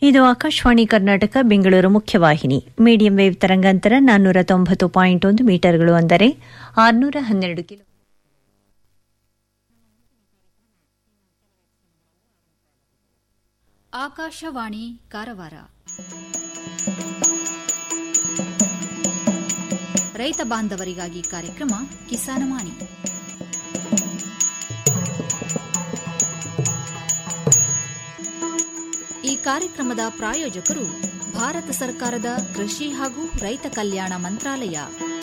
ಇದು ಆಕಾಶವಾಣಿ ಕರ್ನಾಟಕ ಬೆಂಗಳೂರು ಮುಖ್ಯವಾಹಿನಿ medium wave ತರಂಗಾಂತರ ನಾನ್ನೂರ ತೊಂಬತ್ತು ಪಾಯಿಂಟ್ ಒಂದು ಮೀಟರ್ಗಳು ಅಂದರೆ ಆರುನೂರ ಹನ್ನೆರಡು ಕಿಲೋ ಆಕಾಶವಾಣಿ ಕಾರವಾರ ರೈತ ಬಾಂಧವರಿಗಾಗಿ ಕಾರ್ಯಕ್ರಮ ಕಿಸಾನವಾಣಿ ಈ ಕಾರ್ಯಕ್ರಮದ ಪ್ರಾಯೋಜಕರು ಭಾರತ ಸರ್ಕಾರದ ಕೃಷಿ ಹಾಗೂ ರೈತ ಕಲ್ಯಾಣ ಮಂತ್ರಾಲಯ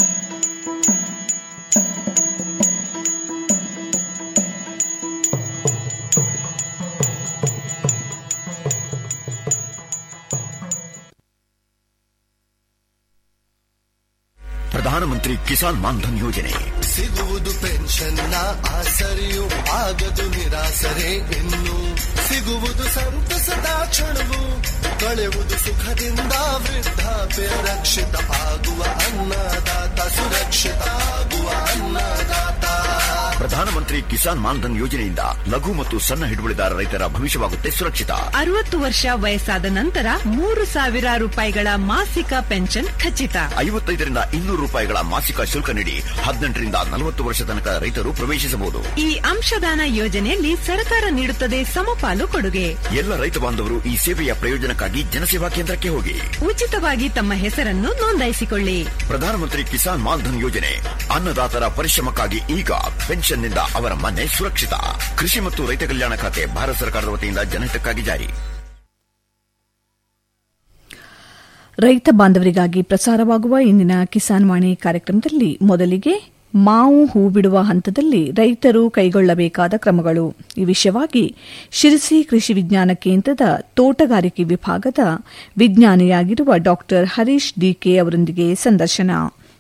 ಪ್ರಧಾನಮಂತ್ರಿ ಕಿಸಾನ್ ಮಾನ್ಧನ್ ಯೋಜನೆ ಸಿಗುವುದು ಪೆನ್ಷನ್ನ ಆಸರೆಯು ಆಗದು ನಿರಾಸರೆ ಇನ್ನು ಸಿಗುವುದು ಸಂತಸದ ಕ್ಷಣವು ಕಳೆಯುವುದು ಸುಖದಿಂದ ವೃದ್ಧಾಪ್ಯ ರಕ್ಷಿತ ಆಗುವ ಅನ್ನದಾತ ಸುರಕ್ಷಿತ ಆಗುವ ಅನ್ನದಾತ ಪ್ರಧಾನಮಂತ್ರಿ ಕಿಸಾನ್ ಮಾನ್ಧನ್ ಯೋಜನೆಯಿಂದ ಲಘು ಮತ್ತು ಸಣ್ಣ ಹಿಡುವಳಿದಾರ ರೈತರ ಭವಿಷ್ಯವಾಗುತ್ತೆ ಸುರಕ್ಷಿತ ಅರವತ್ತು ವರ್ಷ ವಯಸ್ಸಾದ ನಂತರ ಮೂರು ಸಾವಿರ ರೂಪಾಯಿಗಳ ಮಾಸಿಕ ಪೆನ್ಷನ್ ಖಚಿತ ಐವತ್ತೈದರಿಂದ ಇನ್ನೂರು ರೂಪಾಯಿಗಳ ಮಾಸಿಕ ಶುಲ್ಕ ನೀಡಿ ಹದಿನೆಂಟರಿಂದ ನಲವತ್ತು ವರ್ಷ ತನಕ ರೈತರು ಪ್ರವೇಶಿಸಬಹುದು ಈ ಅಂಶದಾನ ಯೋಜನೆಯಲ್ಲಿ ಸರ್ಕಾರ ನೀಡುತ್ತದೆ ಸಮಪಾಲು ಕೊಡುಗೆ ಎಲ್ಲ ರೈತ ಬಾಂಧವರು ಈ ಸೇವೆಯ ಪ್ರಯೋಜನಕ್ಕಾಗಿ ಜನಸೇವಾ ಕೇಂದ್ರಕ್ಕೆ ಹೋಗಿ ಉಚಿತವಾಗಿ ತಮ್ಮ ಹೆಸರನ್ನು ನೋಂದಾಯಿಸಿಕೊಳ್ಳಿ ಪ್ರಧಾನಮಂತ್ರಿ ಕಿಸಾನ್ ಮಾನ್ಧನ್ ಯೋಜನೆ ಅನ್ನದಾತರ ಪರಿಶ್ರಮಕ್ಕಾಗಿ ಈಗ ಪೆನ್ಷನ್ನಿಂದ ಅವರ ಮನೆ ಸುರಕ್ಷಿತ ಕೃಷಿ ಮತ್ತು ರೈತ ಕಲ್ಯಾಣ ಖಾತೆ ಭಾರತ ಸರ್ಕಾರದ ವತಿಯಿಂದ ಜನಹಿತಕ್ಕಾಗಿ ಜಾರಿ ರೈತ ಬಾಂಧವರಿಗಾಗಿ ಪ್ರಸಾರವಾಗುವ ಇಂದಿನ ಕಿಸಾನ್ ವಾಣಿ ಕಾರ್ಯಕ್ರಮದಲ್ಲಿ ಮೊದಲಿಗೆ ಮಾವು ಹೂ ಬಿಡುವ ಹಂತದಲ್ಲಿ ರೈತರು ಕೈಗೊಳ್ಳಬೇಕಾದ ಕ್ರಮಗಳು ಈ ವಿಷಯವಾಗಿ ಶಿರಸಿ ಕೃಷಿ ವಿಜ್ಞಾನ ಕೇಂದ್ರದ ತೋಟಗಾರಿಕೆ ವಿಭಾಗದ ವಿಜ್ಞಾನಿಯಾಗಿರುವ ಡಾ ಹರೀಶ್ ಡಿಕೆ ಅವರೊಂದಿಗೆ ಸಂದರ್ಶನ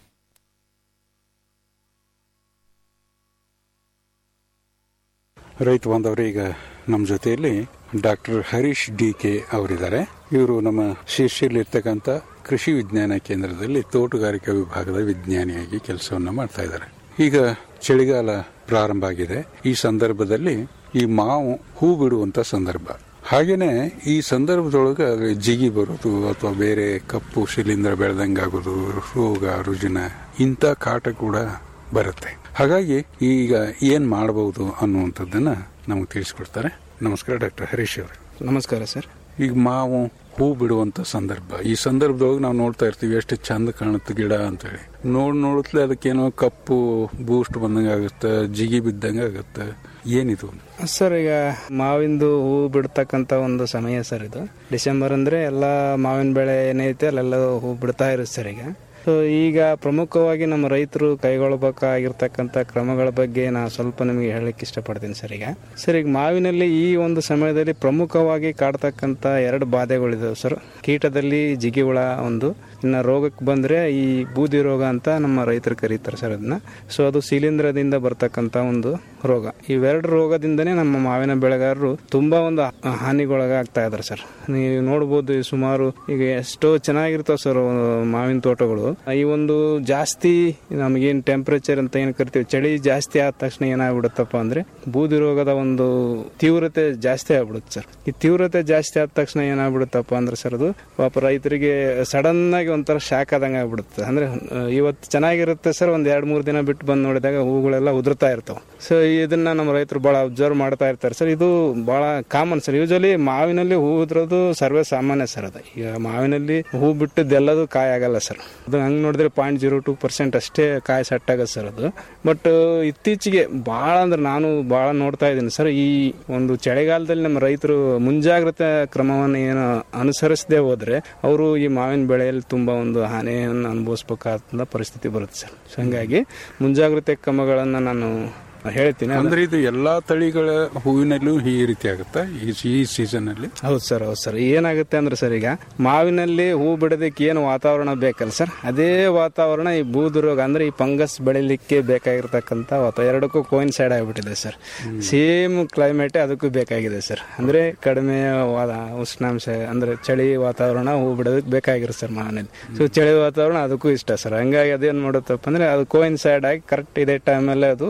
ರೈತ ಬಾಂಧವರೇ ಈಗ ನಮ್ಮ ಜೊತೆಯಲ್ಲಿ ಡಾಕ್ಟರ್ ಹರೀಶ್ ಡಿ ಕೆ ಅವರಿದ್ದಾರೆ ಇವರು ನಮ್ಮ ಶೀರ್ಷಿಯಲ್ಲಿರ್ತಕ್ಕಂಥ ಕೃಷಿ ವಿಜ್ಞಾನ ಕೇಂದ್ರದಲ್ಲಿ ತೋಟಗಾರಿಕಾ ವಿಭಾಗದ ವಿಜ್ಞಾನಿಯಾಗಿ ಕೆಲಸವನ್ನ ಮಾಡ್ತಾ ಇದ್ದಾರೆ ಈಗ ಚಳಿಗಾಲ ಪ್ರಾರಂಭ ಆಗಿದೆ ಈ ಸಂದರ್ಭದಲ್ಲಿ ಈ ಮಾವು ಹೂ ಬಿಡುವಂತ ಸಂದರ್ಭ ಹಾಗೇನೆ ಈ ಸಂದರ್ಭದೊಳಗೆ ಜಿಗಿ ಬರೋದು ಅಥವಾ ಬೇರೆ ಕಪ್ಪು ಶಿಲೀಂಧ್ರ ಬೆಳೆದಂಗಾಗೋದು ರೋಗ ರುಜಿನ ಇಂಥ ಕಾಟ ಕೂಡ ಬರುತ್ತೆ ಹಾಗಾಗಿ ಈಗ ಏನ್ ಮಾಡಬಹುದು ಅನ್ನುವಂಥದ್ದನ್ನ ನಮಗೆ ತಿಳಿಸ್ಕೊಡ್ತಾರೆ ನಮಸ್ಕಾರ ಡಾಕ್ಟರ್ ಹರೀಶ್ ಅವರೇ ನಮಸ್ಕಾರ ಸರ್ ಈಗ ಮಾವು ಹೂ ಬಿಡುವಂತ ಸಂದರ್ಭ ಈ ಸಂದರ್ಭದೊಳಗೆ ನಾವು ನೋಡ್ತಾ ಇರ್ತೀವಿ ಎಷ್ಟು ಚಂದ ಕಾಣುತ್ತೆ ಗಿಡ ಅಂತೇಳಿ ನೋಡ್ ನೋಡುತ್ತಲೇ ಅದಕ್ಕೇನೋ ಕಪ್ಪು ಬೂಸ್ಟ್ ಬಂದಂಗ ಆಗುತ್ತೆ ಜಿಗಿ ಬಿದ್ದಂಗ ಆಗುತ್ತೆ ಏನಿದು ಸರ್ ಈಗ ಮಾವಿಂದು ಹೂ ಬಿಡ್ತಕ್ಕಂತ ಒಂದು ಸಮಯ ಸರ್ ಇದು ಡಿಸೆಂಬರ್ ಅಂದ್ರೆ ಎಲ್ಲ ಮಾವಿನ ಬೆಳೆ ಏನೈತೆ ಅಲ್ಲೆಲ್ಲ ಹೂ ಬಿಡ್ತಾ ಇರುತ್ತೆ ಸರ್ ಈಗ ಸೊ ಈಗ ಪ್ರಮುಖವಾಗಿ ನಮ್ಮ ರೈತರು ಕೈಗೊಳ್ಳಬೇಕಾಗಿರ್ತಕ್ಕಂಥ ಕ್ರಮಗಳ ಬಗ್ಗೆ ನಾ ಸ್ವಲ್ಪ ನಿಮಗೆ ಹೇಳಲಿಕ್ಕೆ ಇಷ್ಟಪಡ್ತೀನಿ ಸರ್ ಈಗ ಸರ್ ಈಗ ಮಾವಿನಲ್ಲಿ ಈ ಒಂದು ಸಮಯದಲ್ಲಿ ಪ್ರಮುಖವಾಗಿ ಕಾಡ್ತಕ್ಕಂಥ ಎರಡು ಬಾಧೆಗಳಿದಾವೆ ಸರ್ ಕೀಟದಲ್ಲಿ ಜಿಗಿ ಹುಳ ಒಂದು ಇನ್ನು ರೋಗಕ್ಕೆ ಬಂದರೆ ಈ ಬೂದಿ ರೋಗ ಅಂತ ನಮ್ಮ ರೈತರು ಕರೀತಾರೆ ಸರ್ ಅದನ್ನ ಸೊ ಅದು ಶಿಲೀಂಧ್ರದಿಂದ ಬರ್ತಕ್ಕಂಥ ಒಂದು ರೋಗ ಇವೆರಡು ರೋಗದಿಂದನೇ ನಮ್ಮ ಮಾವಿನ ಬೆಳೆಗಾರರು ತುಂಬಾ ಒಂದು ಹಾನಿಗೊಳಗಾಗ್ತಾ ಇದಾರೆ ಸರ್ ನೀವು ನೋಡ್ಬೋದು ಈ ಸುಮಾರು ಈಗ ಎಷ್ಟೋ ಚೆನ್ನಾಗಿರ್ತಾವ ಸರ್ ಮಾವಿನ ತೋಟಗಳು ಈ ಒಂದು ಜಾಸ್ತಿ ನಮಗೇನು ಟೆಂಪರೇಚರ್ ಅಂತ ಏನು ಕರಿತೀವಿ ಚಳಿ ಜಾಸ್ತಿ ಆದ ತಕ್ಷಣ ಏನಾಗ್ಬಿಡುತ್ತಪ್ಪ ಅಂದ್ರೆ ಬೂದಿ ರೋಗದ ಒಂದು ತೀವ್ರತೆ ಜಾಸ್ತಿ ಆಗ್ಬಿಡುತ್ತೆ ಸರ್ ಈ ತೀವ್ರತೆ ಜಾಸ್ತಿ ಆದ ತಕ್ಷಣ ಏನಾಗ್ಬಿಡುತ್ತಪ್ಪ ಅಂದ್ರೆ ಸರ್ ಅದು ಪಾಪ ರೈತರಿಗೆ ಸಡನ್ ಆಗಿ ಒಂಥರ ಶಾಕ್ ಆದಂಗೆ ಆಗ್ಬಿಡುತ್ತೆ ಅಂದ್ರೆ ಅಹ್, ಇವತ್ತು ಚೆನ್ನಾಗಿರುತ್ತೆ ಸರ್ ಒಂದ್ ಎರಡ್ ಮೂರು ದಿನ ಬಿಟ್ಟು ಬಂದು ನೋಡಿದಾಗ ಹೂಗಳೆಲ್ಲ ಉದುರ್ತಾ ಇರ್ತಾವೆ ಸೊ ಇದನ್ನ ನಮ್ಮ ರೈತರು ಬಹಳ ಅಬ್ಸರ್ವ್ ಮಾಡ್ತಾ ಇರ್ತಾರೆ ಸರ್ ಇದು ಬಹಳ ಕಾಮನ್ ಸರ್ ಯೂಶಲಿ ಮಾವಿನಲ್ಲಿ ಹೂ ಉದ್ರೋದು ಸರ್ವೇ ಸಾಮಾನ್ಯ ಸರ್ ಅದು ಈಗ ಮಾವಿನಲ್ಲಿ ಹೂ ಬಿಟ್ಟದ್ದೆಲ್ಲದು ಕಾಯಿ ಆಗಲ್ಲ ಸರ್ ಅದು ಹಂಗ್ ನೋಡಿದ್ರೆ ಪಾಯಿಂಟ್ ಜೀರೋ ಟೂ ಪರ್ಸೆಂಟ್ ಅಷ್ಟೇ ಕಾಯಿ ಸೆಟ್ ಆಗತ್ತೆ ಸರ್ ಅದು ಬಟ್ ಇತ್ತೀಚೆಗೆ ಬಹಳ ಅಂದ್ರೆ ನಾನು ಬಹಳ ನೋಡ್ತಾ ಇದ್ದೀನಿ ಸರ್ ಈ ಒಂದು ಚಳಿಗಾಲದಲ್ಲಿ ನಮ್ಮ ರೈತರು ಮುಂಜಾಗ್ರತೆ ಕ್ರಮವನ್ನು ಏನು ಅನುಸರಿಸದೆ ಹೋದ್ರೆ ಅವರು ಈ ಮಾವಿನ ಬೆಳೆಯಲ್ಲಿ ತುಂಬಾ ಒಂದು ಹಾನಿಯನ್ನು ಅನುಭವಿಸಬೇಕಾದ ಪರಿಸ್ಥಿತಿ ಬರುತ್ತೆ ಸರ್ ಸೊ ಹಂಗಾಗಿ ಮುಂಜಾಗ್ರತೆ ಕ್ರಮಗಳನ್ನ ನಾನು ಹೇಳ್ತೀನಿ ಅಂದ್ರೆ ಇದು ಎಲ್ಲಾ ತಳಿಗಳ ಹೂವಿನಲ್ಲೂ ಈ ರೀತಿ ಆಗುತ್ತಾ ಈ ಈ ಸೀಸನ್ ಅಲ್ಲಿ ಹೌದು ಸರ್ ಹೌದು ಸರ್ ಏನಾಗುತ್ತೆ ಅಂದ್ರೆ ಸರ್ ಈಗ ಮಾವಿನಲ್ಲಿ ಹೂ ಬಿಡೋದಕ್ಕೆ ಏನು ವಾತಾವರಣ ಬೇಕಲ್ಲ ಸರ್ ಅದೇ ವಾತಾವರಣ ಈ ಬೂದು ರೋಗ ಅಂದ್ರೆ ಈ ಫಂಗಸ್ ಬೆಳಿಲಿಕ್ಕೆ ಬೇಕಾಗಿರ್ತಕ್ಕಂಥ ವಾತಾವರಣ ಎರಡಕ್ಕೂ ಕೋಯಿನ್ ಸೈಡ್ ಆಗಿಬಿಟ್ಟಿದೆ ಸರ್ ಸೇಮ್ ಕ್ಲೈಮೇಟ್ ಅದಕ್ಕೂ ಬೇಕಾಗಿದೆ ಸರ್ ಅಂದ್ರೆ ಕಡಿಮೆ ವಾ- ಉಷ್ಣಾಂಶ ಅಂದ್ರೆ ಚಳಿ ವಾತಾವರಣ ಹೂ ಬಿಡೋದಕ್ಕೆ ಬೇಕಾಗಿರುತ್ತೆ ಸರ್ ಮಾವಿನಲ್ಲಿ ಸೊ ಚಳಿ ವಾತಾವರಣ ಅದಕ್ಕೂ ಇಷ್ಟ ಸರ್ ಹಂಗಾಗಿ ಅದೇನ್ ಮಾಡುತ್ತಪ್ಪ ಅಂದ್ರೆ ಅದು ಕೋಯಿನ್ ಸೈಡ್ ಆಗಿ ಕರೆಕ್ಟ್ ಇದೇ ಟೈಮಲ್ಲೇ ಅದು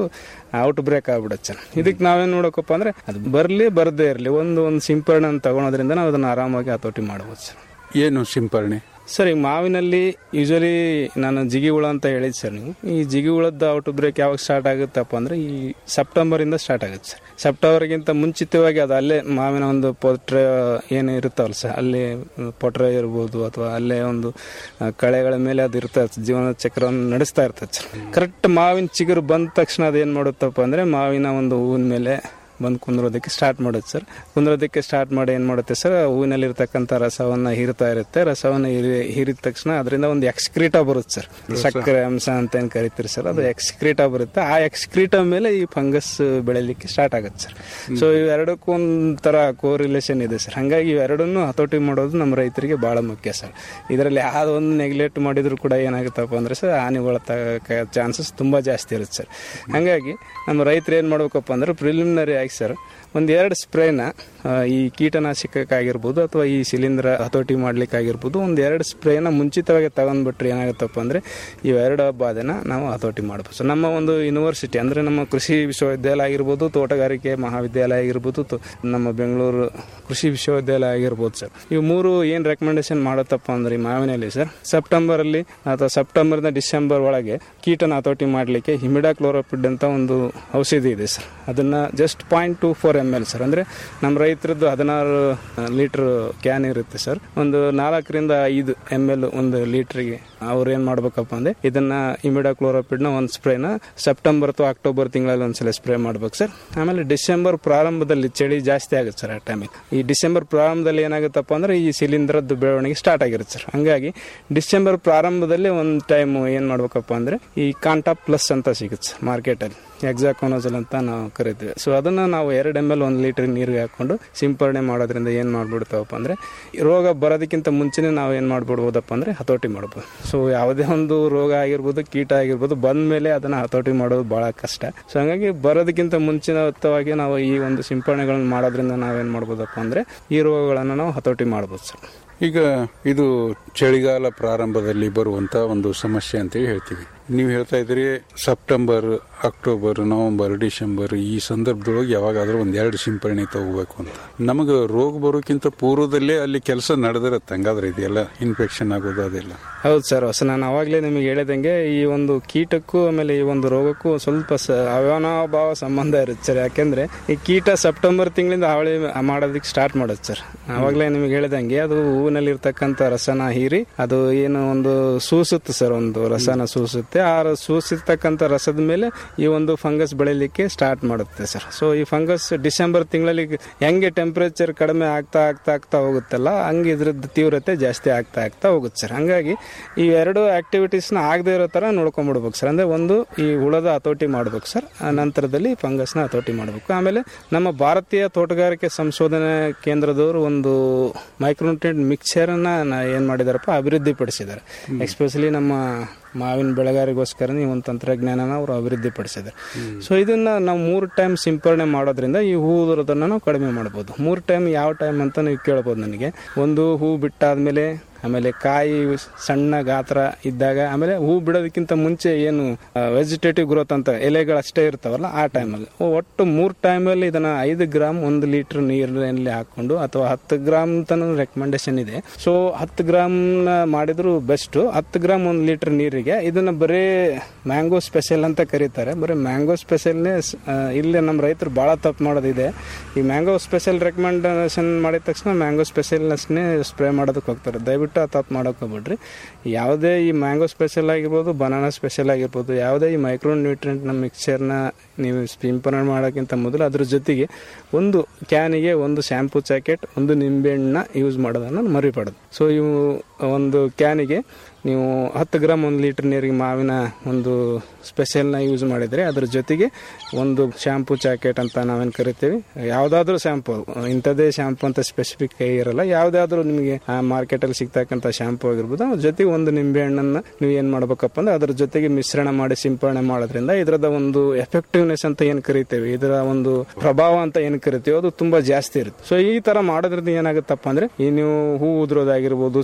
ಔಟ್ ಬ್ರೇಕ್ ಆಗ್ಬಿಡುತ್ತೆ ಸರ್ ಇದಕ್ಕೆ ನಾವೇನ್ ನೋಡಕಪ್ಪ ಅಂದ್ರೆ ಅದು ಬರ್ಲಿ ಬರ್ದೇ ಇರಲಿ ಒಂದು ಒಂದು ಸಿಂಪರಣೆ ತಗೊಳೋದ್ರಿಂದ ನಾವು ಅದನ್ನ ಆರಾಮಾಗಿ ಹತೋಟಿ ಮಾಡ್ಬೋದು ಸರ್ ಏನು ಸಿಂಪರಣೆ ಸರ್ ಈಗ ಮಾವಿನಲ್ಲಿ ಯೂಶಲಿ ನಾನು ಜಿಗಿ ಹುಳ ಅಂತ ಹೇಳಿದ್ ಸರ್ ನೀವು ಈ ಜಿಗಿ ಹುಳದ ಔಟ್ ಬ್ರೇಕ್ ಯಾವಾಗ ಸ್ಟಾರ್ಟ್ ಆಗುತ್ತಪ್ಪ ಅಂದ್ರೆ ಈ ಸೆಪ್ಟೆಂಬರ್ ಇಂದ ಸ್ಟಾರ್ಟ್ ಆಗುತ್ತೆ ಸರ್ ಸೆಪ್ಟೆಂಬರ್ಗಿಂತ ಮುಂಚಿತವಾಗಿ ಅದು ಅಲ್ಲೇ ಮಾವಿನ ಒಂದು ಪೊಟ್ರೆ ಏನು ಇರುತ್ತವಲ್ಲ ಸರ್ ಅಲ್ಲಿ ಪೊಟ್ರೆ ಇರ್ಬೋದು ಅಥವಾ ಅಲ್ಲೇ ಒಂದು ಆ, ಕಳೆಗಳ ಮೇಲೆ ಅದು ಇರ್ತದೆ ಜೀವನ ಚಕ್ರವನ್ನು ನಡೆಸ್ತಾ ಇರ್ತದೆ ಸರ್ ಕರೆಕ್ಟ್ ಮಾವಿನ ಚಿಗುರು ಬಂದ ತಕ್ಷಣ ಅದು ಏನು ಮಾಡುತ್ತಪ್ಪ ಅಂದ್ರೆ ಮಾವಿನ ಒಂದು ಹೂವಿನ ಮೇಲೆ ಬಂದು ಕುಂದ್ರೋದಕ್ಕೆ ಸ್ಟಾರ್ಟ್ ಮಾಡುತ್ತೆ ಸರ್ ಕುಂದ್ರೋದಕ್ಕೆ ಸ್ಟಾರ್ಟ್ ಮಾಡಿ ಏನು ಮಾಡುತ್ತೆ ಸರ್ ಹೂವಿನಲ್ಲಿ ಇರ್ತಕ್ಕಂಥ ರಸವನ್ನ ಹೀರ್ತಾ ಇರುತ್ತೆ ರಸವನ್ನ ಹೀರಿ ಹೀರಿದ ತಕ್ಷಣ ಅದರಿಂದ ಒಂದು ಎಕ್ಸ್ಕ್ರೀಟ ಬರುತ್ತೆ ಸರ್ ಸಕ್ಕರೆ ಅಂಶ ಅಂತ ಏನು ಕರಿತೀರಿ ಸರ್ ಅದು ಎಕ್ಸ್ಕ್ರೀಟ ಬರುತ್ತೆ ಆ ಎಕ್ಸ್ಕ್ರೀಟ ಮೇಲೆ ಈ ಫಂಗಸ್ ಬೆಳಿಲಿಕ್ಕೆ ಸ್ಟಾರ್ಟ್ ಆಗುತ್ತೆ ಸರ್ ಸೊ ಇವೆರಡಕ್ಕೂ ಒಂಥರ ಕೋ ರಿಲೇಷನ್ ಇದೆ ಸರ್ ಹಾಗಾಗಿ ಇವೆರಡನ್ನು ಹತೋಟಿ ಮಾಡೋದು ನಮ್ಮ ರೈತರಿಗೆ ಬಹಳ ಮುಖ್ಯ ಸರ್ ಇದರಲ್ಲಿ ಯಾವ್ದು ಒಂದು ನೆಗ್ಲೆಕ್ಟ್ ಮಾಡಿದ್ರು ಕೂಡ ಏನಾಗುತ್ತಪ್ಪ ಅಂದ್ರೆ ಸರ್ ಹಾನಿಗೊಳತಕ್ಕ ಚಾನ್ಸಸ್ ತುಂಬಾ ಜಾಸ್ತಿ ಇರುತ್ತೆ ಸರ್ ಹಾಗಾಗಿ ನಮ್ಮ ರೈತರು ಏನು ಮಾಡ್ಬೇಕಪ್ಪ ಅಂದ್ರೆ ಪ್ರಿಲಿಮಿನರಿ ಆಗಿ ಸರ್ ಒಂದು ಎರಡು ಸ್ಪ್ರೇನ ಈ ಕೀಟನಾಶಕಕ್ಕಾಗಿರ್ಬೋದು ಅಥವಾ ಈ ಶಿಲೀಂಧ್ರ ಹತೋಟಿ ಮಾಡ್ಲಿಕ್ಕಾಗಿರ್ಬೋದು ಒಂದು ಎರಡು ಸ್ಪ್ರೇನ ಮುಂಚಿತವಾಗಿ ತಗೊಂಡ್ಬಿಟ್ರೆ ಏನಾಗುತ್ತಪ್ಪ ಅಂದ್ರೆ ಇವೆರಡು ಬಾಧೆನ ನಾವು ಹತೋಟಿ ಮಾಡ್ಬೋದು ಸೊ ನಮ್ಮ ಒಂದು ಯೂನಿವರ್ಸಿಟಿ ಅಂದ್ರೆ ನಮ್ಮ ಕೃಷಿ ವಿಶ್ವವಿದ್ಯಾಲಯ ಆಗಿರ್ಬೋದು ತೋಟಗಾರಿಕೆ ಮಹಾವಿದ್ಯಾಲಯ ಆಗಿರ್ಬೋದು ತೋ- ನಮ್ಮ ಬೆಂಗಳೂರು ಕೃಷಿ ವಿಶ್ವವಿದ್ಯಾಲಯ ಆಗಿರ್ಬೋದು ಸರ್ ಇವು ಮೂರು ಏನು ರೆಕಮೆಂಡೇಶನ್ ಮಾಡುತ್ತಪ್ಪ ಅಂದ್ರೆ ಈ ಮಾವಿನಲ್ಲಿ ಸರ್ ಸೆಪ್ಟೆಂಬರ್ ಅಲ್ಲಿ ಅಥವಾ ಸೆಪ್ಟೆಂಬರ್ನ ಡಿಸೆಂಬರ್ ಒಳಗೆ ಕೀಟನ ಹತೋಟಿ ಮಾಡಲಿಕ್ಕೆ ಹಿಮಿಡಾ ಕ್ಲೋರೋಪಿಡ್ ಅಂತ ಒಂದು ಔಷಧಿ ಇದೆ ಸರ್ ಅದನ್ನ just point two four M L sir ಅಂದ್ರೆ ನಮ್ಮ ರೈತರದ್ದು ಹದಿನಾರು ಲೀಟರ್ ಕ್ಯಾನ್ ಇರುತ್ತೆ ಸರ್ ಒಂದು ನಾಲ್ಕರಿಂದ ಐದು ಎಮ್ ಎಲ್ ಒಂದು ಲೀಟರ್ಗೆ ಅವ್ರು ಏನ್ ಮಾಡ್ಬೇಕಪ್ಪ ಅಂದ್ರೆ ಇದನ್ನ ಇಮಿಡಾ ಕ್ಲೋರೋಪಿಡ್ ನ ಒಂದು ಸ್ಪ್ರೇನ ಸೆಪ್ಟೆಂಬರ್ ಅಥವಾ ಅಕ್ಟೋಬರ್ ತಿಂಗಳಲ್ಲಿ ಒಂದ್ಸಲ ಸ್ಪ್ರೇ ಮಾಡ್ಬೇಕು ಸರ್ ಆಮೇಲೆ ಡಿಸೆಂಬರ್ ಪ್ರಾರಂಭದಲ್ಲಿ ಚಳಿ ಜಾಸ್ತಿ ಆಗುತ್ತೆ ಸರ್ ಆ ಟೈಮಿಗೆ ಈ ಡಿಸೆಂಬರ್ ಪ್ರಾರಂಭದಲ್ಲಿ ಏನಾಗುತ್ತಪ್ಪ ಅಂದ್ರೆ ಈ ಶಿಲೀಂಧ್ರದ್ದು ಬೆಳವಣಿಗೆ ಸ್ಟಾರ್ಟ್ ಆಗಿರುತ್ತೆ ಸರ್ ಹಂಗಾಗಿ ಡಿಸೆಂಬರ್ ಪ್ರಾರಂಭದಲ್ಲಿ ಒಂದು ಟೈಮ್ ಏನ್ ಮಾಡ್ಬೇಕಪ್ಪ ಅಂದ್ರೆ ಈ ಕಾಂಟಾ ಪ್ಲಸ್ ಅಂತ ಸಿಗುತ್ತೆ ಸರ್ ಮಾರ್ಕೆಟಲ್ಲಿ ಎಕ್ಸಾಕೋನೋಜಲ್ ಅಂತ ನಾವು ಕರಿತೀವಿ ಸೊ ಅದನ್ನ ನಾವು ಎರಡು ಎಮ್ ಎಲ್ ಒಂದು ಲೀಟರ್ ನೀರಿಗೆ ಹಾಕೊಂಡು ಸಿಂಪರಣೆ ಮಾಡೋದ್ರಿಂದ ಏನ್ ಮಾಡ್ಬಿಡ್ತಾವಪ್ಪ ಅಂದ್ರೆ ಈ ರೋಗ ಬರೋದಕ್ಕಿಂತ ಮುಂಚೆನೆ ನಾವು ಏನ್ ಮಾಡ್ಬಿಡ್ಬೋದಪ್ಪ ಅಂದ್ರೆ ಹತೋಟಿ ಮಾಡ್ಬೋದು ಸೊ ಯಾವುದೇ ಒಂದು ರೋಗ ಆಗಿರ್ಬೋದು ಕೀಟ ಆಗಿರ್ಬೋದು ಬಂದ ಮೇಲೆ ಅದನ್ನ ಹತೋಟಿ ಮಾಡೋದು ಬಹಳ ಕಷ್ಟ ಸೊ ಹಂಗಾಗಿ ಬರೋದಕ್ಕಿಂತ ಮುಂಚಿತವಾಗಿ ನಾವು ಈ ಒಂದು ಸಿಂಪರಣೆಗಳನ್ನ ಮಾಡೋದ್ರಿಂದ ನಾವೇನ್ ಮಾಡ್ಬೋದಪ್ಪ ಅಂದ್ರೆ ಈ ರೋಗಗಳನ್ನ ನಾವು ಹತೋಟಿ ಮಾಡ್ಬೋದು ಸರ್ ಈಗ ಇದು ಚಳಿಗಾಲ ಪ್ರಾರಂಭದಲ್ಲಿ ಬರುವಂತ ಒಂದು ಸಮಸ್ಯೆ ಅಂತ ಹೇಳ್ತೀವಿ ನೀವು ಹೇಳ್ತಾ ಇದ್ರಿ ಸೆಪ್ಟೆಂಬರ್ ಅಕ್ಟೋಬರ್ ನವೆಂಬರ್ ಡಿಸೆಂಬರ್ ಈ ಸಂದರ್ಭದೊಳಗೆ ಯಾವಾಗಾದ್ರೂ ಒಂದ್ ಎರಡು ಸಿಂಪರಣೆ ತಗೋಬೇಕು ಅಂತ ನಮಗೆ ರೋಗ ಬರೋಕ್ಕಿಂತ ಪೂರ್ವದಲ್ಲೇ ಅಲ್ಲಿ ಕೆಲಸ ನಡೆದಿರತ್ತೆ ಹಂಗಾದ್ರೆ ಇದೆಲ್ಲ ಇನ್ಫೆಕ್ಷನ್ ಆಗೋದು ಅದೆಲ್ಲ ಹೌದು ಸರ್ ಹೊಸ ನಾನು ಅವಾಗಲೇ ನಿಮಗೆ ಹೇಳಿದಂಗೆ ಈ ಒಂದು ಕೀಟಕ್ಕೂ ಆಮೇಲೆ ಈ ಒಂದು ರೋಗಕ್ಕೂ ಸ್ವಲ್ಪ ಸ ಅವಿನಾಭಾವ ಸಂಬಂಧ ಇರುತ್ತೆ ಸರ್ ಯಾಕೆಂದ್ರೆ ಈ ಕೀಟ ಸೆಪ್ಟೆಂಬರ್ ತಿಂಗಳಿಂದ ಹಾವಳಿ ಮಾಡೋದಕ್ಕೆ ಸ್ಟಾರ್ಟ್ ಮಾಡುತ್ತೆ ಸರ್ ಅವಾಗಲೇ ನಿಮಗೆ ಹೇಳಿದಂಗೆ ಅದು ಹೂವಿನಲ್ಲಿ ಇರ್ತಕ್ಕಂಥ ರಸನ ಹೀರಿ ಅದು ಏನು ಒಂದು ಸೂಸುತ್ತೆ ಸರ್ ಒಂದು ರಸನ ಸೂಸುತ್ತೆ ಆ ರ- ಸೂಸಿರ್ತಕ್ಕಂಥ ರಸದ ಮೇಲೆ ಈ ಒಂದು ಫಂಗಸ್ ಬೆಳಿಲಿಕ್ಕೆ ಸ್ಟಾರ್ಟ್ ಮಾಡುತ್ತೆ ಸರ್ ಸೊ ಈ ಫಂಗಸ್ ಡಿಸೆಂಬರ್ ತಿಂಗಳಲ್ಲಿ ಹೆಂಗೆ ಟೆಂಪರೇಚರ್ ಕಡಿಮೆ ಆಗ್ತಾ ಆಗ್ತಾ ಆಗ್ತಾ ಹೋಗುತ್ತಲ್ಲ ಹಂಗೆ ಇದ್ರದ್ದು ತೀವ್ರತೆ ಜಾಸ್ತಿ ಆಗ್ತಾ ಆಗ್ತಾ ಹೋಗುತ್ತೆ ಸರ್ ಹಂಗಾಗಿ ಈ ಎರಡು ಆಕ್ಟಿವಿಟೀಸ್ನ ಆಗದೆ ಇರೋ ತರ ನೋಡ್ಕೊಂಡ್ಬಿಡ್ಬೇಕು ಸರ್ ಅಂದ್ರೆ ಒಂದು ಈ ಹುಳದ ಹತೋಟಿ ಮಾಡ್ಬೇಕು ಸರ್ ಆ ನಂತರದಲ್ಲಿ ಫಂಗಸ್ನ ಹತೋಟಿ ಮಾಡಬೇಕು ಆಮೇಲೆ ನಮ್ಮ ಭಾರತೀಯ ತೋಟಗಾರಿಕೆ ಸಂಶೋಧನಾ ಕೇಂದ್ರದವರು ಒಂದು ಮೈಕ್ರೋನ್ಯೂಟ್ರಿಯೆಂಟ್ ಮಿಕ್ಸರ್ ಅನ್ನ ನ- ಏನ್ ಮಾಡಿದಾರಪ್ಪ ಅಭಿವೃದ್ಧಿ ಪಡಿಸಿದ್ದಾರೆ ಎಸ್ಪೆಷಲಿ ನಮ್ಮ ಮಾವಿನ ಬೆಳೆಗಾರಿಗೋಸ್ಕರ ಈ ಒಂದು ತಂತ್ರಜ್ಞಾನನ ಅವರು ಅಭಿವೃದ್ಧಿ ಪಡಿಸಿದ್ದಾರೆ ಸೊ ಇದನ್ನ ನಾವು ಮೂರು ಟೈಮ್ ಸಿಂಪರಣೆ ಮಾಡೋದ್ರಿಂದ ಈ ಹೂ ಉದುರೋದನ್ನ ನಾವು ಕಡಿಮೆ ಮಾಡ್ಬೋದು ಮೂರು ಟೈಮ್ ಯಾವ ಟೈಮ್ ಅಂತ ನೀವು ಕೇಳ್ಬೋದು ನನಗೆ ಒಂದು ಹೂ ಬಿಟ್ಟಾದ್ಮೇಲೆ ಆಮೇಲೆ ಕಾಯಿ ಸಣ್ಣ ಗಾತ್ರ ಇದ್ದಾಗ ಆಮೇಲೆ ಹೂ ಬಿಡೋದಕ್ಕಿಂತ ಮುಂಚೆ ಏನು ವೆಜಿಟೇಟಿವ್ ಗ್ರೋತ್ ಅಂತ ಎಲೆಗಳು ಅಷ್ಟೇ ಇರ್ತಾವಲ್ಲ ಆ ಟೈಮಲ್ಲಿ ಒಟ್ಟು ಮೂರು ಟೈಮಲ್ಲಿ ಇದನ್ನ ಐದು ಗ್ರಾಮ್ ಒಂದು ಲೀಟರ್ ನೀರಿನಲ್ಲಿ ಹಾಕೊಂಡು ಅಥವಾ ಹತ್ತು ಗ್ರಾಮ್ ತನಕ ರೆಕಮೆಂಡೇಶನ್ ಇದೆ ಸೊ ಹತ್ತು ಗ್ರಾಮ್ ಮಾಡಿದ್ರು ಬೆಸ್ಟ್ ಹತ್ತು ಗ್ರಾಮ್ ಒಂದು ಲೀಟರ್ ನೀರಿಗೆ ಇದನ್ನ ಬರೀ ಮ್ಯಾಂಗೋ ಸ್ಪೆಷಲ್ ಅಂತ ಕರೀತಾರೆ ಬರೀ ಮ್ಯಾಂಗೋ ಸ್ಪೆಷಲ್ನೇ ಇಲ್ಲಿ ನಮ್ಮ ರೈತರು ಭಾಳ ತಪ್ಪು ಮಾಡೋದಿದೆ ಈ ಮ್ಯಾಂಗೋ ಸ್ಪೆಷಲ್ ರೆಕಮೆಂಡೇಶನ್ ಮಾಡಿದ ತಕ್ಷಣ ಮ್ಯಾಂಗೋ ಸ್ಪೆಷಲ್ನೆಸ್ನೇ ಸ್ಪ್ರೇ ಮಾಡೋದಕ್ಕೆ ಹೋಗ್ತಾರೆ ದಯವಿಟ್ಟು ಆ ತಪ್ಪು ಮಾಡೋಕೆ ಹೋಗ್ಬೇಡ್ರಿ ಯಾವುದೇ ಈ ಮ್ಯಾಂಗೋ ಸ್ಪೆಷಲ್ ಆಗಿರ್ಬೋದು ಬನಾನಾ ಸ್ಪೆಷಲ್ ಆಗಿರ್ಬೋದು ಯಾವುದೇ ಈ ಮೈಕ್ರೋ ನ್ಯೂಟ್ರಿಯೆಂಟ್ನ ಮಿಕ್ಸ್ಚರ್ನ ನೀವು ಸಿಂಪರಣೆ ಮಾಡೋಕ್ಕಿಂತ ಮೊದಲು ಅದ್ರ ಜೊತೆಗೆ ಒಂದು ಕ್ಯಾನಿಗೆ ಒಂದು ಶಾಂಪೂ ಜಾಕೆಟ್ ಒಂದು ನಿಂಬೆಹಣ್ಣನ್ನ ಯೂಸ್ ಮಾಡೋದನ್ನು ಮರಿಬಾರ್ದು ಸೊ ಇವು ಒಂದು ಕ್ಯಾನಿಗೆ ನೀವು ಹತ್ತು ಗ್ರಾಮ್ ಒಂದು ಲೀಟರ್ ನೀರಿಗೆ ಮಾವಿನ ಒಂದು ಸ್ಪೆಷಲ್ನ ಯೂಸ್ ಮಾಡಿದರೆ ಅದ್ರ ಜೊತೆಗೆ ಒಂದು ಶಾಂಪೂ ಜಾಕೆಟ್ ಅಂತ ನಾವೇನು ಕರಿತೀವಿ ಯಾವುದಾದ್ರೂ ಶಾಂಪೂ ಇಂಥದ್ದೇ ಶಾಂಪೂ ಅಂತ ಸ್ಪೆಸಿಫಿಕ್ ಇರಲ್ಲ ಯಾವುದಾದ್ರೂ ನಿಮಗೆ ಆ ಮಾರ್ಕೆಟಲ್ಲಿ ಸಿಗ್ತಕ್ಕಂಥ ಶಾಂಪೂ ಆಗಿರ್ಬೋದು ಅದ್ರ ಜೊತೆಗೆ ಒಂದು ನಿಂಬೆ ಹಣ್ಣನ್ನು ನೀವು ಏನು ಮಾಡ್ಬೇಕಪ್ಪ ಅಂದ್ರೆ ಅದ್ರ ಜೊತೆಗೆ ಮಿಶ್ರಣ ಮಾಡಿ ಸಿಂಪರಣೆ ಮಾಡೋದ್ರಿಂದ ಇದರದ ಒಂದು ಎಫೆಕ್ಟಿವ್ನೆಸ್ ಅಂತ ಏನು ಕರಿತೇವೆ ಇದರ ಒಂದು ಪ್ರಭಾವ ಅಂತ ಏನು ಕರಿತೀವಿ ಅದು ತುಂಬಾ ಜಾಸ್ತಿ ಇರುತ್ತೆ ಸೊ ಈ ತರ ಮಾಡೋದ್ರಿಂದ ಏನಾಗುತ್ತಪ್ಪ ಅಂದ್ರೆ ಈ ನೀವು ಹೂ ಉದುರೋದಾಗಿರ್ಬೋದು ಸಣ್ಣ ಸಣ್ಣ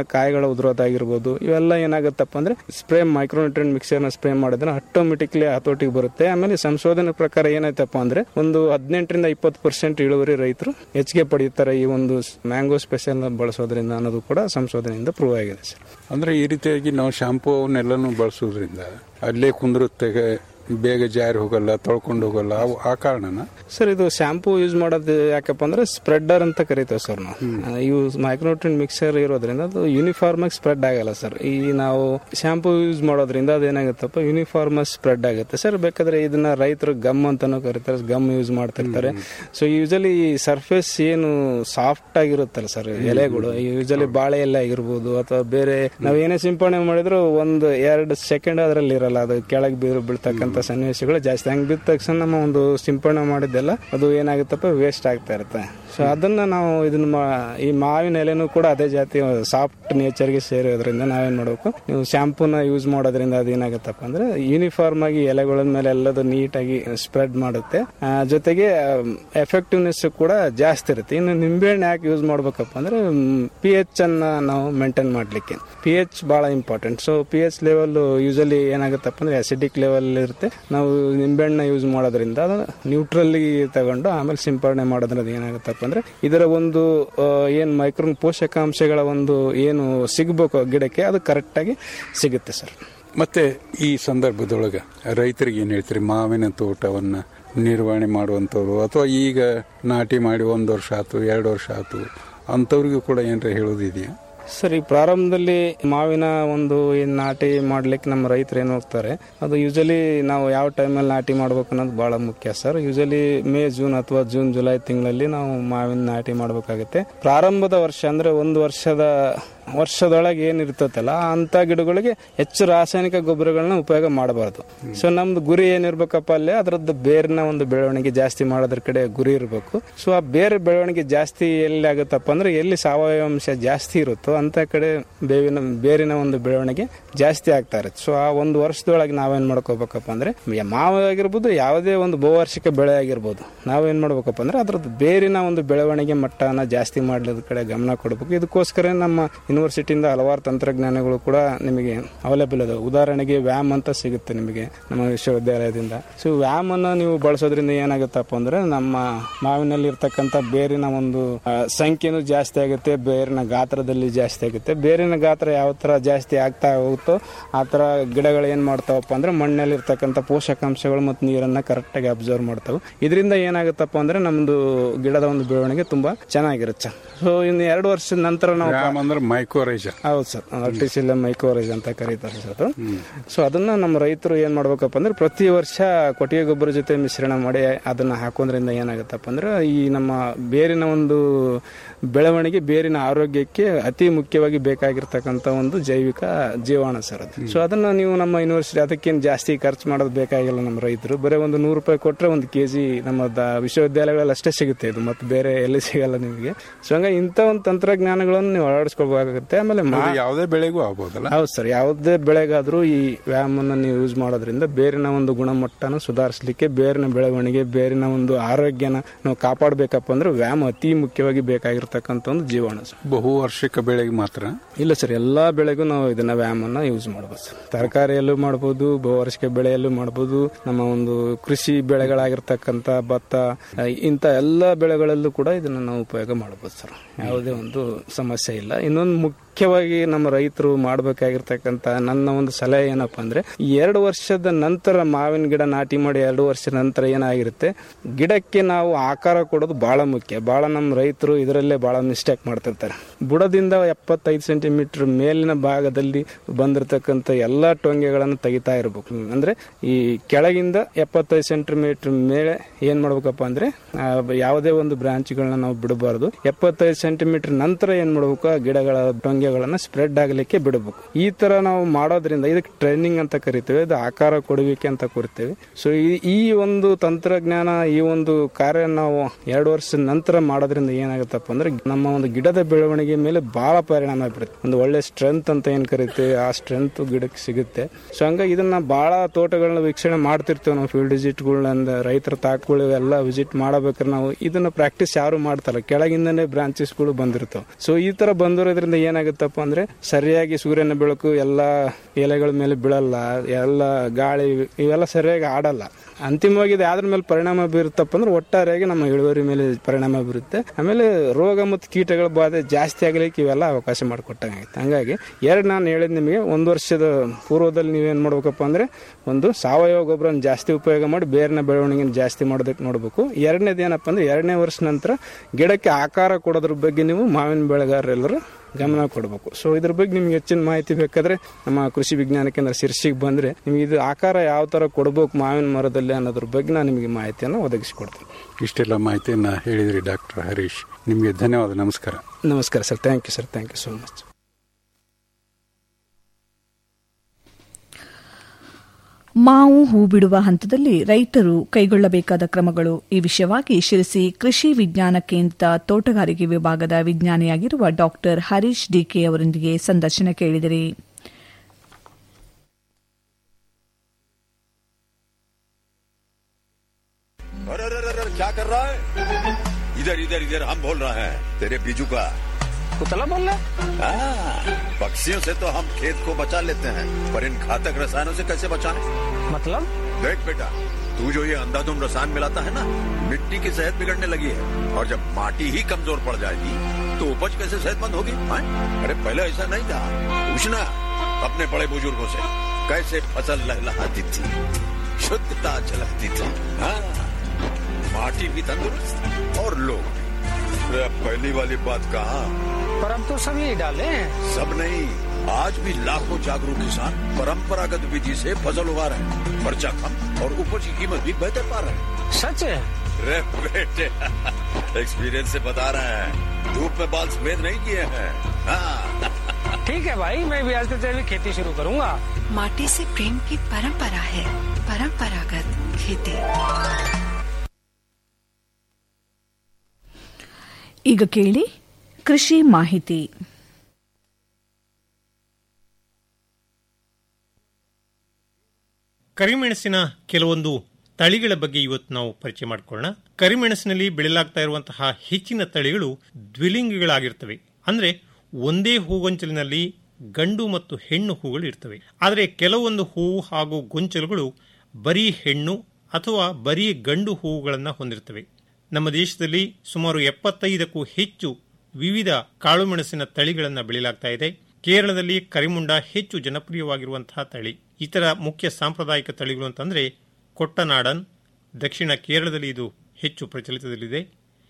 ಹೂವಿನ ಕಾಯಿಗಳ ಉದುರೋದಾಗಿರ್ಬೋದು ಇವೆಲ್ಲ ಏನಾಗುತ್ತಪ್ಪ ಅಂದ್ರೆ ಸ್ಪ್ರೇ ಮೈಕ್ರೋನ್ಯೂಟ್ರೆಂಟ್ ಮಿಕ್ಸರ್ನ ಸ್ಪ್ರೇ ಮಾಡಿದ್ರೆ ಆಟೋಮೆಟಿಕ್ಲಿ ಹತೋಟಿಗೆ ಬರುತ್ತೆ ಆಮೇಲೆ ಸಂಶೋಧನೆ ಪ್ರಕಾರ ಏನಾಯ್ತಪ್ಪ ಅಂದ್ರೆ ಒಂದು ಹದಿನೆಂಟರಿಂದ ಇಪ್ಪತ್ತು ಪರ್ಸೆಂಟ್ ಇಳುವರಿ ರೈತರು ಹೆಚ್ಚಿಗೆ ಪಡೆಯುತ್ತಾರೆ ಈ ಒಂದು ಮ್ಯಾಂಗೋ ಸ್ಪೆಷಲ್ ಬಳಸೋದ್ರಿಂದ ಅನ್ನೋದು ಕೂಡ ಸಂಶೋಧನೆಯಿಂದ ಪ್ರೂವ್ ಆಗಿದೆ ಸರ್ ಅಂದ್ರೆ ಈ ರೀತಿಯಾಗಿ ನಾವು ಶಾಂಪೂ ಅವನ್ನೆಲ್ಲನೂ ಬಳಸೋದ್ರಿಂದ ಅಲ್ಲೇ ಕುಂದಿರುತ್ತೆ ಬೇಗ ಜಾರಿ ಹೋಗಲ್ಲ ತೊಳ್ಕೊಂಡು ಹೋಗಲ್ಲ ಅವು ಆ ಕಾರಣನ ಸರ್ ಇದು ಶಾಂಪೂ ಯೂಸ್ ಮಾಡೋದು ಯಾಕಪ್ಪ ಅಂದ್ರೆ ಸ್ಪ್ರೆಡ್ಡರ್ ಅಂತ ಕರಿತೇವೆ ಸರ್ ನಾವು ಇವು ಮೈಕ್ರೋಟ್ರಿನ್ ಮಿಕ್ಸರ್ ಇರೋದ್ರಿಂದ ಅದು ಯೂನಿಫಾರ್ಮ್ ಆಗಿ ಸ್ಪ್ರೆಡ್ ಆಗಲ್ಲ ಸರ್ ಈ ನಾವು ಶಾಂಪೂ ಯೂಸ್ ಮಾಡೋದ್ರಿಂದ ಅದೇನಾಗುತ್ತಪ್ಪ ಯೂನಿಫಾರ್ಮ್ ಸ್ಪ್ರೆಡ್ ಆಗುತ್ತೆ ಸರ್ ಬೇಕಾದ್ರೆ ಇದನ್ನ ರೈತರು ಗಮ್ ಅಂತಾನೂ ಕರೀತಾರೆ ಗಮ್ ಯೂಸ್ ಮಾಡ್ತಿರ್ತಾರೆ ಸೊ ಯೂಸಲಿ ಸರ್ಫೇಸ್ ಏನು ಸಾಫ್ಟ್ ಆಗಿರುತ್ತಲ್ಲ ಸರ್ ಎಲೆಗಳು ಯೂಸಲಿ ಬಾಳೆ ಎಲೆ ಆಗಿರ್ಬೋದು ಅಥವಾ ಬೇರೆ ನಾವು ಏನೇ ಸಿಂಪಡಣೆ ಮಾಡಿದ್ರು ಒಂದು ಎರಡು ಸೆಕೆಂಡ್ ಅದರಲ್ಲಿ ಇರಲ್ಲ ಅದು ಕೆಳಗೆ ಬೀರು ಬೀಳ್ತಕ್ಕಂಥ ಸನ್ನಿವೇಶಗಳು ಜಾಸ್ತಿ ಹಂಗೆ ಬಿದ್ದ ತಕ್ಷಣ ನಮ್ಮ ಒಂದು ಸಿಂಪಡಣೆ ಮಾಡಿದ್ದೆಲ್ಲ ಅದು ಏನಾಗುತ್ತಪ್ಪ ವೇಸ್ಟ್ ಆಗ್ತಾ ಇರುತ್ತೆ ಸೊ ಅದನ್ನ ನಾವು ಇದನ್ನ ಮಾ- ಈ ಮಾವಿನ ಎಲೆನೂ ಕೂಡ ಅದೇ ಜಾತಿ ಸಾಫ್ಟ್ ನೇಚರ್ಗೆ ಸೇರೋದ್ರಿಂದ ನಾವೇನ್ ಮಾಡಬೇಕು ನೀವು ಶಾಂಪೂನ ಯೂಸ್ ಮಾಡೋದ್ರಿಂದ ಅದೇನಾಗುತ್ತಪ್ಪ ಅಂದ್ರೆ ಯೂನಿಫಾರ್ಮ್ ಆಗಿ ಎಲೆಗಳ ಮೇಲೆ ಎಲ್ಲದು ನೀಟಾಗಿ ಸ್ಪ್ರೆಡ್ ಮಾಡುತ್ತೆ ಆ, ಜೊತೆಗೆ ಎಫೆಕ್ಟಿವ್ನೆಸ್ ಕೂಡ ಜಾಸ್ತಿ ಇರುತ್ತೆ ಇನ್ನು ನಿಂಬೆಹಣ್ಣು ಯಾಕೆ ಯೂಸ್ ಮಾಡ್ಬೇಕಪ್ಪ ಅಂದ್ರೆ ಪಿ ಎಚ್ ಅನ್ನ ನಾವು ಮೇಂಟೈನ್ ಮಾಡ್ಲಿಕ್ಕೆ ಪಿ ಎಚ್ ಬಹಳ important so P H level usually ಏನಾಗುತ್ತಪ್ಪ ಅಂದ್ರೆ ಅಸಿಡಿಕ್ ಲೆವೆಲ್ ಇರುತ್ತೆ ನಾವು ನಿಂಬೆಹಣ್ಣ ಯೂಸ್ ಮಾಡೋದ್ರಿಂದ ಅದು ನ್ಯೂಟ್ರಲ್ ತಗೊಂಡು ಆಮೇಲೆ ಸಿಂಪಡಣೆ ಮಾಡೋದ್ರಿಂದ ಏನಾಗುತ್ತಪ್ಪ ಅಂದ್ರೆ ಇದರ ಒಂದು ಆ, ಏನ್ ಮೈಕ್ರೋನ್ ಪೋಷಕಾಂಶಗಳ ಒಂದು ಏನು ಸಿಗಬೇಕು ಗಿಡಕ್ಕೆ ಅದು ಕರೆಕ್ಟ್ ಆಗಿ ಸಿಗುತ್ತೆ ಸರ್ ಮತ್ತೆ ಈ ಸಂದರ್ಭದೊಳಗೆ ರೈತರಿಗೆ ಏನ್ ಹೇಳ್ತೀರಿ ಮಾವಿನ ತೋಟವನ್ನ ನಿರ್ವಹಣೆ ಮಾಡುವಂಥವ್ರು ಅಥವಾ ಈಗ ನಾಟಿ ಮಾಡಿ ಒಂದು ವರ್ಷ ಆತು ಎರಡು ವರ್ಷ ಆತು ಅಂಥವ್ರಿಗೂ ಕೂಡ ಏನಾರ ಹೇಳೋದಿದೆಯಾ ಸರ್ ಈ ಪ್ರಾರಂಭದಲ್ಲಿ ಮಾವಿನ ಒಂದು ಏನ್ ನಾಟಿ ಮಾಡ್ಲಿಕ್ಕೆ ನಮ್ಮ ರೈತರು ಏನು ಹೋಗ್ತಾರೆ ಅದು ಯೂಶಲಿ ನಾವು ಯಾವ ಟೈಮಲ್ಲಿ ನಾಟಿ ಮಾಡ್ಬೇಕು ಅನ್ನೋದು ಬಹಳ ಮುಖ್ಯ ಸರ್ ಯೂಶಲಿ ಮೇ ಜೂನ್ ಅಥವಾ ಜೂನ್ ಜುಲೈ ತಿಂಗಳಲ್ಲಿ ನಾವು ಮಾವಿನ ನಾಟಿ ಮಾಡ್ಬೇಕಾಗುತ್ತೆ ಪ್ರಾರಂಭದ ವರ್ಷ ಅಂದ್ರೆ ಒಂದು ವರ್ಷದ ವರ್ಷದೊಳಗೆ ಏನಿರ್ತೈತಲ್ಲ ಅಂತ ಗಿಡಗಳಿಗೆ ಹೆಚ್ಚು ರಾಸಾಯನಿಕ ಗೊಬ್ಬರಗಳನ್ನ ಉಪಯೋಗ ಮಾಡಬಾರ್ದು ಸೊ ನಮ್ದು ಗುರಿ ಏನಿರ್ಬೇಕಪ್ಪ ಅಲ್ಲೇ ಅದರದ್ದು ಬೇರಿನ ಒಂದು ಬೆಳವಣಿಗೆ ಜಾಸ್ತಿ ಮಾಡೋದ್ರ ಕಡೆ ಗುರಿ ಇರಬೇಕು ಸೊ ಆ ಬೇರೆ ಬೆಳವಣಿಗೆ ಜಾಸ್ತಿ ಎಲ್ಲಿ ಆಗುತ್ತಪ್ಪ ಅಂದ್ರೆ ಎಲ್ಲಿ ಸಾವಯವ ಅಂಶ ಜಾಸ್ತಿ ಇರುತ್ತೋ ಅಂತ ಕಡೆ ಬೇವಿನ ಬೇರಿನ ಒಂದು ಬೆಳವಣಿಗೆ ಜಾಸ್ತಿ ಆಗ್ತಾ ಇರುತ್ತೆ ಸೊ ಆ ಒಂದು ವರ್ಷದೊಳಗೆ ನಾವೇನ್ ಮಾಡ್ಕೋಬೇಕಪ್ಪ ಅಂದ್ರೆ ಯ- ಮಾವು ಆಗಿರ್ಬೋದು ಯಾವುದೇ ಒಂದು ಬಹುವಾರ್ಷಿಕ ಬೆಳೆ ಆಗಿರ್ಬೋದು ನಾವೇನ್ ಮಾಡ್ಬೇಕಪ್ಪ ಅಂದ್ರೆ ಅದ್ರದ್ದು ಬೇರಿನ ಒಂದು ಬೆಳವಣಿಗೆ ಮಟ್ಟನ ಜಾಸ್ತಿ ಮಾಡ್ಲಿದ ಕಡೆ ಗಮನ ಕೊಡಬೇಕು ಇದಕ್ಕೋಸ್ಕರ ನಮ್ಮ ಯೂನಿವರ್ಸಿಟಿಯಿಂದ ಹಲವಾರು ತಂತ್ರಜ್ಞಾನಗಳು ಕೂಡ ನಿಮಗೆ ಅವೈಲೇಬಲ್ ಇದೆ ಉದಾಹರಣೆಗೆ ವ್ಯಾಮ್ ಅಂತ ಸಿಗುತ್ತೆ ನಿಮಗೆ ನಮ್ಮ ವಿಶ್ವವಿದ್ಯಾಲಯದಿಂದ ಸೊ ವ್ಯಾಮ್ ಅನ್ನ ನೀವು ಬಳಸೋದ್ರಿಂದ ಏನಾಗುತ್ತಪ್ಪ ಅಂದ್ರೆ ನಮ್ಮ ಮಾವಿನಲ್ಲಿ ಇರ್ತಕ್ಕಂಥ ಬೇರಿನ ಒಂದು ಆ, ಸಂಖ್ಯೆನೂ ಜಾಸ್ತಿ ಆಗುತ್ತೆ ಬೇರಿನ ಗಾತ್ರದಲ್ಲಿ ಜಾಸ್ತಿ ಆಗುತ್ತೆ ಬೇರಿನ ಗಾತ್ರ ಯಾವ ತರ ಜಾಸ್ತಿ ಆಗ್ತಾ ಹೋಗುತ್ತೋ ಆ ತರ ಗಿಡಗಳು ಏನ್ ಮಾಡ್ತಾವಪ್ಪ ಅಂದ್ರೆ ಮಣ್ಣಲ್ಲಿ ಇರ್ತಕ್ಕಂಥ ಪೋಷಕಾಂಶಗಳು ಮತ್ತು ನೀರನ್ನ ಕರೆಕ್ಟ್ ಆಗಿ ಅಬ್ಸರ್ವ್ ಮಾಡ್ತಾವೆ ಇದರಿಂದ ಏನಾಗುತ್ತಪ್ಪ ಅಂದ್ರೆ ನಮ್ದು ಗಿಡದ ಒಂದು ಬೆಳವಣಿಗೆ ತುಂಬಾ ಚೆನ್ನಾಗಿರುತ್ತೆ ಸೊ ಇನ್ನು ಎರಡು ವರ್ಷದ ನಂತರ ನಾವು ರಾಮ್ ಅಂದ್ರೆ ಮೈಕೋರೈಜ ಹೌದು ಸರ್ ಆರ್ಟಿಸಿಲ್ ಮೈಕ್ರೋರೇಜ್ ಅಂತ ಕರೀತಾರೆ ಸರ್ ಅದು ಸೊ ಅದನ್ನ ನಮ್ಮ ರೈತರು ಏನ್ ಮಾಡ್ಬೇಕಪ್ಪ ಅಂದ್ರೆ ಪ್ರತಿ ವರ್ಷ ಕೊಟ್ಟಿಗೆ ಗೊಬ್ಬರ ಜೊತೆ ಮಿಶ್ರಣ ಮಾಡಿ ಅದನ್ನ ಹಾಕೋದ್ರಿಂದ ಏನಾಗುತ್ತಪ್ಪ ಅಂದ್ರೆ ಈ ನಮ್ಮ ಬೇರಿನ ಒಂದು ಬೆಳವಣಿಗೆ ಬೇರಿನ ಆರೋಗ್ಯಕ್ಕೆ ಅತಿ ಮುಖ್ಯವಾಗಿ ಬೇಕಾಗಿರ್ತಕ್ಕಂಥ ಒಂದು ಜೈವಿಕ ಜೀವಾಣು ಸರ್ ಅದು ಸೊ ಅದನ್ನ ನೀವು ನಮ್ಮ ಯೂನಿವರ್ಸಿಟಿ ಅದಕ್ಕೇನು ಜಾಸ್ತಿ ಖರ್ಚು ಮಾಡೋದು ಬೇಕಾಗಿಲ್ಲ ನಮ್ಮ ರೈತರು ಬರೀ ಒಂದು ನೂರು ರೂಪಾಯಿ ಕೊಟ್ರೆ ಒಂದು ಕೆಜಿ ನಮ್ಮ ದ- ವಿಶ್ವವಿದ್ಯಾಲಯಗಳಲ್ಲಿ ಅಷ್ಟೇ ಸಿಗುತ್ತೆ ಇದು ಮತ್ತೆ ಬೇರೆ ಎಲ್ಲಿ ಸಿಗಲ್ಲ ನಿಮಗೆ ಸೊ ಹಂಗಾಗಿ ಇಂಥ ಒಂದು ತಂತ್ರಜ್ಞಾನಗಳನ್ನು ನೀವು ಅಳವಡಿಸ್ಕೋಬೇಕಾಗುತ್ತೆ ಆಮೇಲೆ ಮಾ ಅದು ಯಾವುದೇ ಬೆಳೆಗೂ ಆಗ್ಬೋದಲ್ಲ ಹೌದು ಸರ್ ಯಾವುದೇ ಬೆಳೆಗಾದ್ರೂ ಈ ವ್ಯಾಯಾಮವನ್ನು ನೀವು ಯೂಸ್ ಮಾಡೋದ್ರಿಂದ ಬೇರಿನ ಒಂದು ಗುಣಮಟ್ಟನ ಸುಧಾರಿಸಲಿಕ್ಕೆ ಬೇರಿನ ಬೆಳವಣಿಗೆ ಬೇರಿನ ಒಂದು ಆರೋಗ್ಯನ ನಾವು ಕಾಪಾಡಬೇಕಪ್ಪ ಅಂದ್ರೆ ವ್ಯಾಯಾಮ ಅತಿ ಮುಖ್ಯವಾಗಿ ಬೇಕಾಗಿರ್ತಕ್ಕಂಥ ಒಂದು ಜೀವಾಣು ಸರ್ ಬಹುವಾರ್ಷಿಕ ಬೆಳೆಗೆ ಮಾತ್ರ ಇಲ್ಲ ಸರ್ ಎಲ್ಲಾ ಬೆಳೆಗೂ ನಾವು ಇದನ್ನ ವ್ಯಾಯಾಮನ ಯೂಸ್ ಮಾಡ್ಬೋದು ಸರ್ ತರಕಾರಿಯಲ್ಲೂ ಮಾಡ್ಬೋದು ಬಹುವಾರ್ಷಿಕ ಬೆಳೆಯಲ್ಲೂ ಮಾಡ್ಬೋದು ನಮ್ಮ ಒಂದು ಕೃಷಿ ಬೆಳೆಗಳಾಗಿರ್ತಕ್ಕಂಥ ಭತ್ತ ಆ, ಇಂಥ ಎಲ್ಲ ಬೆಳೆಗಳಲ್ಲೂ ಕೂಡ ಇದನ್ನ ನಾವು ಉಪಯೋಗ ಮಾಡ್ಬೋದು ಸರ್ ಯಾವುದೇ ಒಂದು ಸಮಸ್ಯೆ ಇಲ್ಲ ಇನ್ನೊಂದು ಮುಖ್ಯವಾಗಿ ನಮ್ಮ ರೈತರು ಮಾಡಬೇಕಾಗಿರ್ತಕ್ಕಂಥ ನನ್ನ ಒಂದು ಸಲಹೆ ಏನಪ್ಪಾ ಅಂದ್ರೆ ಈ ಎರಡು ವರ್ಷದ ನಂತರ ಮಾವಿನ ಗಿಡ ನಾಟಿ ಮಾಡಿ ಎರಡು ವರ್ಷದ ನಂತರ ಏನಾಗಿರುತ್ತೆ ಗಿಡಕ್ಕೆ ನಾವು ಆಕಾರ ಕೊಡೋದು ಬಹಳ ಮುಖ್ಯ ಬಹಳ ನಮ್ಮ ರೈತರು ಇದರಲ್ಲೇ ಬಹಳ ಮಿಸ್ಟೇಕ್ ಮಾಡ್ತಿರ್ತಾರೆ ಬುಡದಿಂದ ಎಪ್ಪತ್ತೈದು ಸೆಂಟಿಮೀಟರ್ ಮೇಲಿನ ಭಾಗದಲ್ಲಿ ಬಂದಿರತಕ್ಕಂಥ ಎಲ್ಲಾ ಟೊಂಗೆಗಳನ್ನು ತೆಗಿತಾ ಇರಬೇಕು ಅಂದ್ರೆ ಈ ಕೆಳಗಿಂದ ಎಪ್ಪತ್ತೈದು ಸೆಂಟಿಮೀಟರ್ ಮೇಲೆ ಏನ್ ಮಾಡ್ಬೇಕಪ್ಪ ಅಂದ್ರೆ ಆ, ಯಾವುದೇ ಒಂದು ಬ್ರಾಂಚ್ಗಳನ್ನ ನಾವು ಬಿಡಬಾರ್ದು ಎಪ್ಪತ್ತೈದು ಸೆಂಟಿಮೀಟರ್ ನಂತರ ಏನ್ ಮಾಡ್ಬೇಕು ಆ ಗಿಡಗಳ ಟೊಂಗೆಗಳನ್ನ ಸ್ಪ್ರೆಡ್ ಆಗಲಿಕ್ಕೆ ಬಿಡಬೇಕು ಈ ತರ ನಾವು ಮಾಡೋದ್ರಿಂದ ಇದಕ್ಕೆ ಟ್ರೈನಿಂಗ್ ಅಂತ ಕರಿತೇವೆ ಇದು ಆಕಾರ ಕೊಡುವಿಕೆ ಅಂತ ಕರಿತೇವೆ ಸೊ ಈ ಒಂದು ತಂತ್ರಜ್ಞಾನ ಈ ಒಂದು ಕಾರ್ಯ ನಾವು ಎರಡು ವರ್ಷದ ನಂತರ ಮಾಡೋದ್ರಿಂದ ಏನಾಗುತ್ತಪ್ಪ ಅಂದ್ರೆ ನಮ್ಮ ಒಂದು ಗಿಡದ ಬೆಳವಣಿಗೆ ಮೇಲೆ ಬಹಳ ಪರಿಣಾಮ ಬೀರುತ್ತೆ ಒಂದು ಒಳ್ಳೆ ಸ್ಟ್ರೆಂತ್ ಅಂತ ಏನ್ ಕರಿತೇವೆ ಆ ಸ್ಟ್ರೆಂತ್ ಗಿಡಕ್ಕೆ ಸಿಗುತ್ತೆ ಸೊ ಹಂಗಾಗಿ ಇದನ್ನ ಬಹಳ ತೋಟಗಳನ್ನ ವೀಕ್ಷಣೆ ಮಾಡ್ತಿರ್ತೇವೆ ನಾವು ಫೀಲ್ಡ್ ವಿಸಿಟ್ಗಳನ್ನ ರೈತರ ತಾಕುಗಳು ಎಲ್ಲ ವಿಸಿಟ್ ಮಾಡಬೇಕಾದ್ರೆ ನಾವು ಇದನ್ನ ಪ್ರಾಕ್ಟೀಸ್ ಯಾರು ಮಾಡ್ತಾರ ಕೆಳಗಿಂದನೇ ಬ್ರಾಂಚಸ್ಗಳು ಬಂದಿರ್ತಾವೆ ಸೊ ಈ ತರ ಬಂದಿರೋದ್ರಿಂದ ಏನಾಗುತ್ತೆ ಏನಾಗುತ್ತಪ್ಪ ಅಂದ್ರೆ ಸರಿಯಾಗಿ ಸೂರ್ಯನ ಬೆಳಕು ಎಲ್ಲ ಎಲೆಗಳ ಮೇಲೆ ಬೀಳಲ್ಲ ಎಲ್ಲ ಗಾಳಿ ಇವೆಲ್ಲ ಸರಿಯಾಗಿ ಆಡಲ್ಲ ಅಂತಿಮವಾಗಿ ಇದು ಯಾವ್ದ್ರ ಮೇಲೆ ಪರಿಣಾಮ ಬೀರುತ್ತಪ್ಪ ಅಂದ್ರೆ ಒಟ್ಟಾರೆಯಾಗಿ ನಮ್ಮ ಇಳುವರಿ ಮೇಲೆ ಪರಿಣಾಮ ಬೀರುತ್ತೆ ಆಮೇಲೆ ರೋಗ ಮತ್ತು ಕೀಟಗಳ ಬಾಧೆ ಜಾಸ್ತಿ ಆಗಲಿಕ್ಕೆ ಇವೆಲ್ಲ ಅವಕಾಶ ಮಾಡಿಕೊಟ್ಟಂಗಾಗುತ್ತೆ ಹಂಗಾಗಿ ಎರಡು ನಾನು ಹೇಳಿದ್ ನಿಮಗೆ ಒಂದು ವರ್ಷದ ಪೂರ್ವದಲ್ಲಿ ನೀವೇನು ಮಾಡ್ಬೇಕಪ್ಪ ಅಂದ್ರೆ ಒಂದು ಸಾವಯವ ಗೊಬ್ಬರ ಜಾಸ್ತಿ ಉಪಯೋಗ ಮಾಡಿ ಬೇರಿನ ಬೆಳವಣಿಗೆ ಜಾಸ್ತಿ ಮಾಡೋದಕ್ಕೆ ನೋಡಬೇಕು ಎರಡನೇದು ಏನಪ್ಪ ಅಂದ್ರೆ ಎರಡನೇ ವರ್ಷ ನಂತರ ಗಿಡಕ್ಕೆ ಆಕಾರ ಕೊಡೋದ್ರ ಬಗ್ಗೆ ನೀವು ಮಾವಿನ ಬೆಳೆಗಾರರೆಲ್ಲರೂ ಗಮನ ಕೊಡಬೇಕು ಸೊ ಇದ್ರ ಬಗ್ಗೆ ನಿಮ್ಗೆ ಹೆಚ್ಚಿನ ಮಾಹಿತಿ ಬೇಕಾದ್ರೆ ನಮ್ಮ ಕೃಷಿ ವಿಜ್ಞಾನ ಕೇಂದ್ರ ಶಿರ್ಸಿಗೆ ಬಂದ್ರೆ ನಿಮ್ಗೆ ಇದು ಆಕಾರ ಯಾವ ತರ ಕೊಡಬೇಕು ಮಾವಿನ ಮರದಲ್ಲಿ ಅನ್ನೋದ್ರ ಬಗ್ಗೆ ನಾನು ನಿಮಗೆ ಮಾಹಿತಿಯನ್ನು ಒದಗಿಸಿಕೊಡ್ತೀನಿ ಇಷ್ಟೆಲ್ಲ ಮಾಹಿತಿಯನ್ನ ಹೇಳಿದ್ರಿ ಡಾಕ್ಟರ್ ಹರೀಶ್ ನಿಮಗೆ ಧನ್ಯವಾದ ನಮಸ್ಕಾರ ನಮಸ್ಕಾರ sir thank you sir thank you so much ಮಾವು ಹೂ ಬಿಡುವ ಹಂತದಲ್ಲಿ ರೈತರು ಕೈಗೊಳ್ಳಬೇಕಾದ ಕ್ರಮಗಳು ಈ ವಿಷಯವಾಗಿ ಶಿರಸಿ ಕೃಷಿ ವಿಜ್ಞಾನ ಕೇಂದ್ರದ ತೋಟಗಾರಿಕೆ ವಿಭಾಗದ ವಿಜ್ಞಾನಿಯಾಗಿರುವ ಡಾಕ್ಟರ್ ಹರೀಶ್ ಡಿಕೆ ಅವರೊಂದಿಗೆ ಸಂದರ್ಶನ ಕೇಳಿದಿರಿ अरे अरे अरे अरे, क्या कर रहा है इधर इधर इधर हम बोल रहे हैं तेरे बीजू का कुतला बोल रहा हाँ, पक्षियों से तो हम खेत को बचा लेते हैं पर इन घातक रसायनों से कैसे बचाएं? मतलब देख बेटा तू जो ये अंधाधुंध रसायन मिलाता है ना मिट्टी की सेहत बिगड़ने लगी है और जब माटी ही कमजोर पड़ जाएगी तो उपज कैसे सेहतमंद होगी हाँ? अरे पहले ऐसा नहीं था पूछना अपने बड़े बुजुर्गों से कैसे फसल लहलहाती थी शुद्धता झलकती थी हाँ माटी भी तंदुरुस्त और लोग भी अरे अब पहली वाली बात कहा पर अब तो सब यही डाले हैं सब नहीं आज भी लाखों जागरूक किसान परंपरागत विधि से फसल उगा रहे हैं खर्चा कम और उपज की कीमत भी बेहतर पा रहे हैं सच है रे बेटे एक्सपीरियंस से बता रहे हैं धूप में बाल सफेद नहीं किए हैं हाँ ठीक है भाई मैं भी आज से जैविक खेती शुरू करूंगा माटी से प्रेम की परंपरा है परंपरागत खेती ಈಗ ಕೇಳಿ ಕೃಷಿ ಮಾಹಿತಿ ಕರಿಮೆಣಸಿನ ಕೆಲವೊಂದು ತಳಿಗಳ ಬಗ್ಗೆ ಇವತ್ತು ನಾವು ಪರಿಚಯ ಮಾಡಿಕೊಳ್ಳೋಣ ಕರಿಮೆಣಸಿನಲ್ಲಿ ಬೆಳೆಯಲಾಗ್ತಾ ಇರುವಂತಹ ಹೆಚ್ಚಿನ ತಳಿಗಳು ದ್ವಿಲಿಂಗಿಗಳಾಗಿರ್ತವೆ ಅಂದ್ರೆ ಒಂದೇ ಹೂಗೊಂಚಲಿನಲ್ಲಿ ಗಂಡು ಮತ್ತು ಹೆಣ್ಣು ಹೂಗಳು ಇರ್ತವೆ ಆದರೆ ಕೆಲವೊಂದು ಹೂವು ಹಾಗೂ ಗೊಂಚಲುಗಳು ಬರೀ ಹೆಣ್ಣು ಅಥವಾ ಬರೀ ಗಂಡು ಹೂವುಗಳನ್ನು ಹೊಂದಿರ್ತವೆ ನಮ್ಮ ದೇಶದಲ್ಲಿ ಸುಮಾರು ಎಪ್ಪತ್ತೈದಕ್ಕೂ ಹೆಚ್ಚು ವಿವಿಧ ಕಾಳುಮೆಣಸಿನ ತಳಿಗಳನ್ನು ಬೆಳೆಯಲಾಗ್ತಾ ಇದೆ ಕೇರಳದಲ್ಲಿ ಕರಿಮುಂಡ ಹೆಚ್ಚು ಜನಪ್ರಿಯವಾಗಿರುವಂತಹ ತಳಿ ಇತರ ಮುಖ್ಯ ಸಾಂಪ್ರದಾಯಿಕ ತಳಿಗಳು ಅಂತಂದ್ರೆ ಕೊಟ್ಟನಾಡನ್ ದಕ್ಷಿಣ ಕೇರಳದಲ್ಲಿ ಇದು ಹೆಚ್ಚು ಪ್ರಚಲಿತದಲ್ಲಿದೆ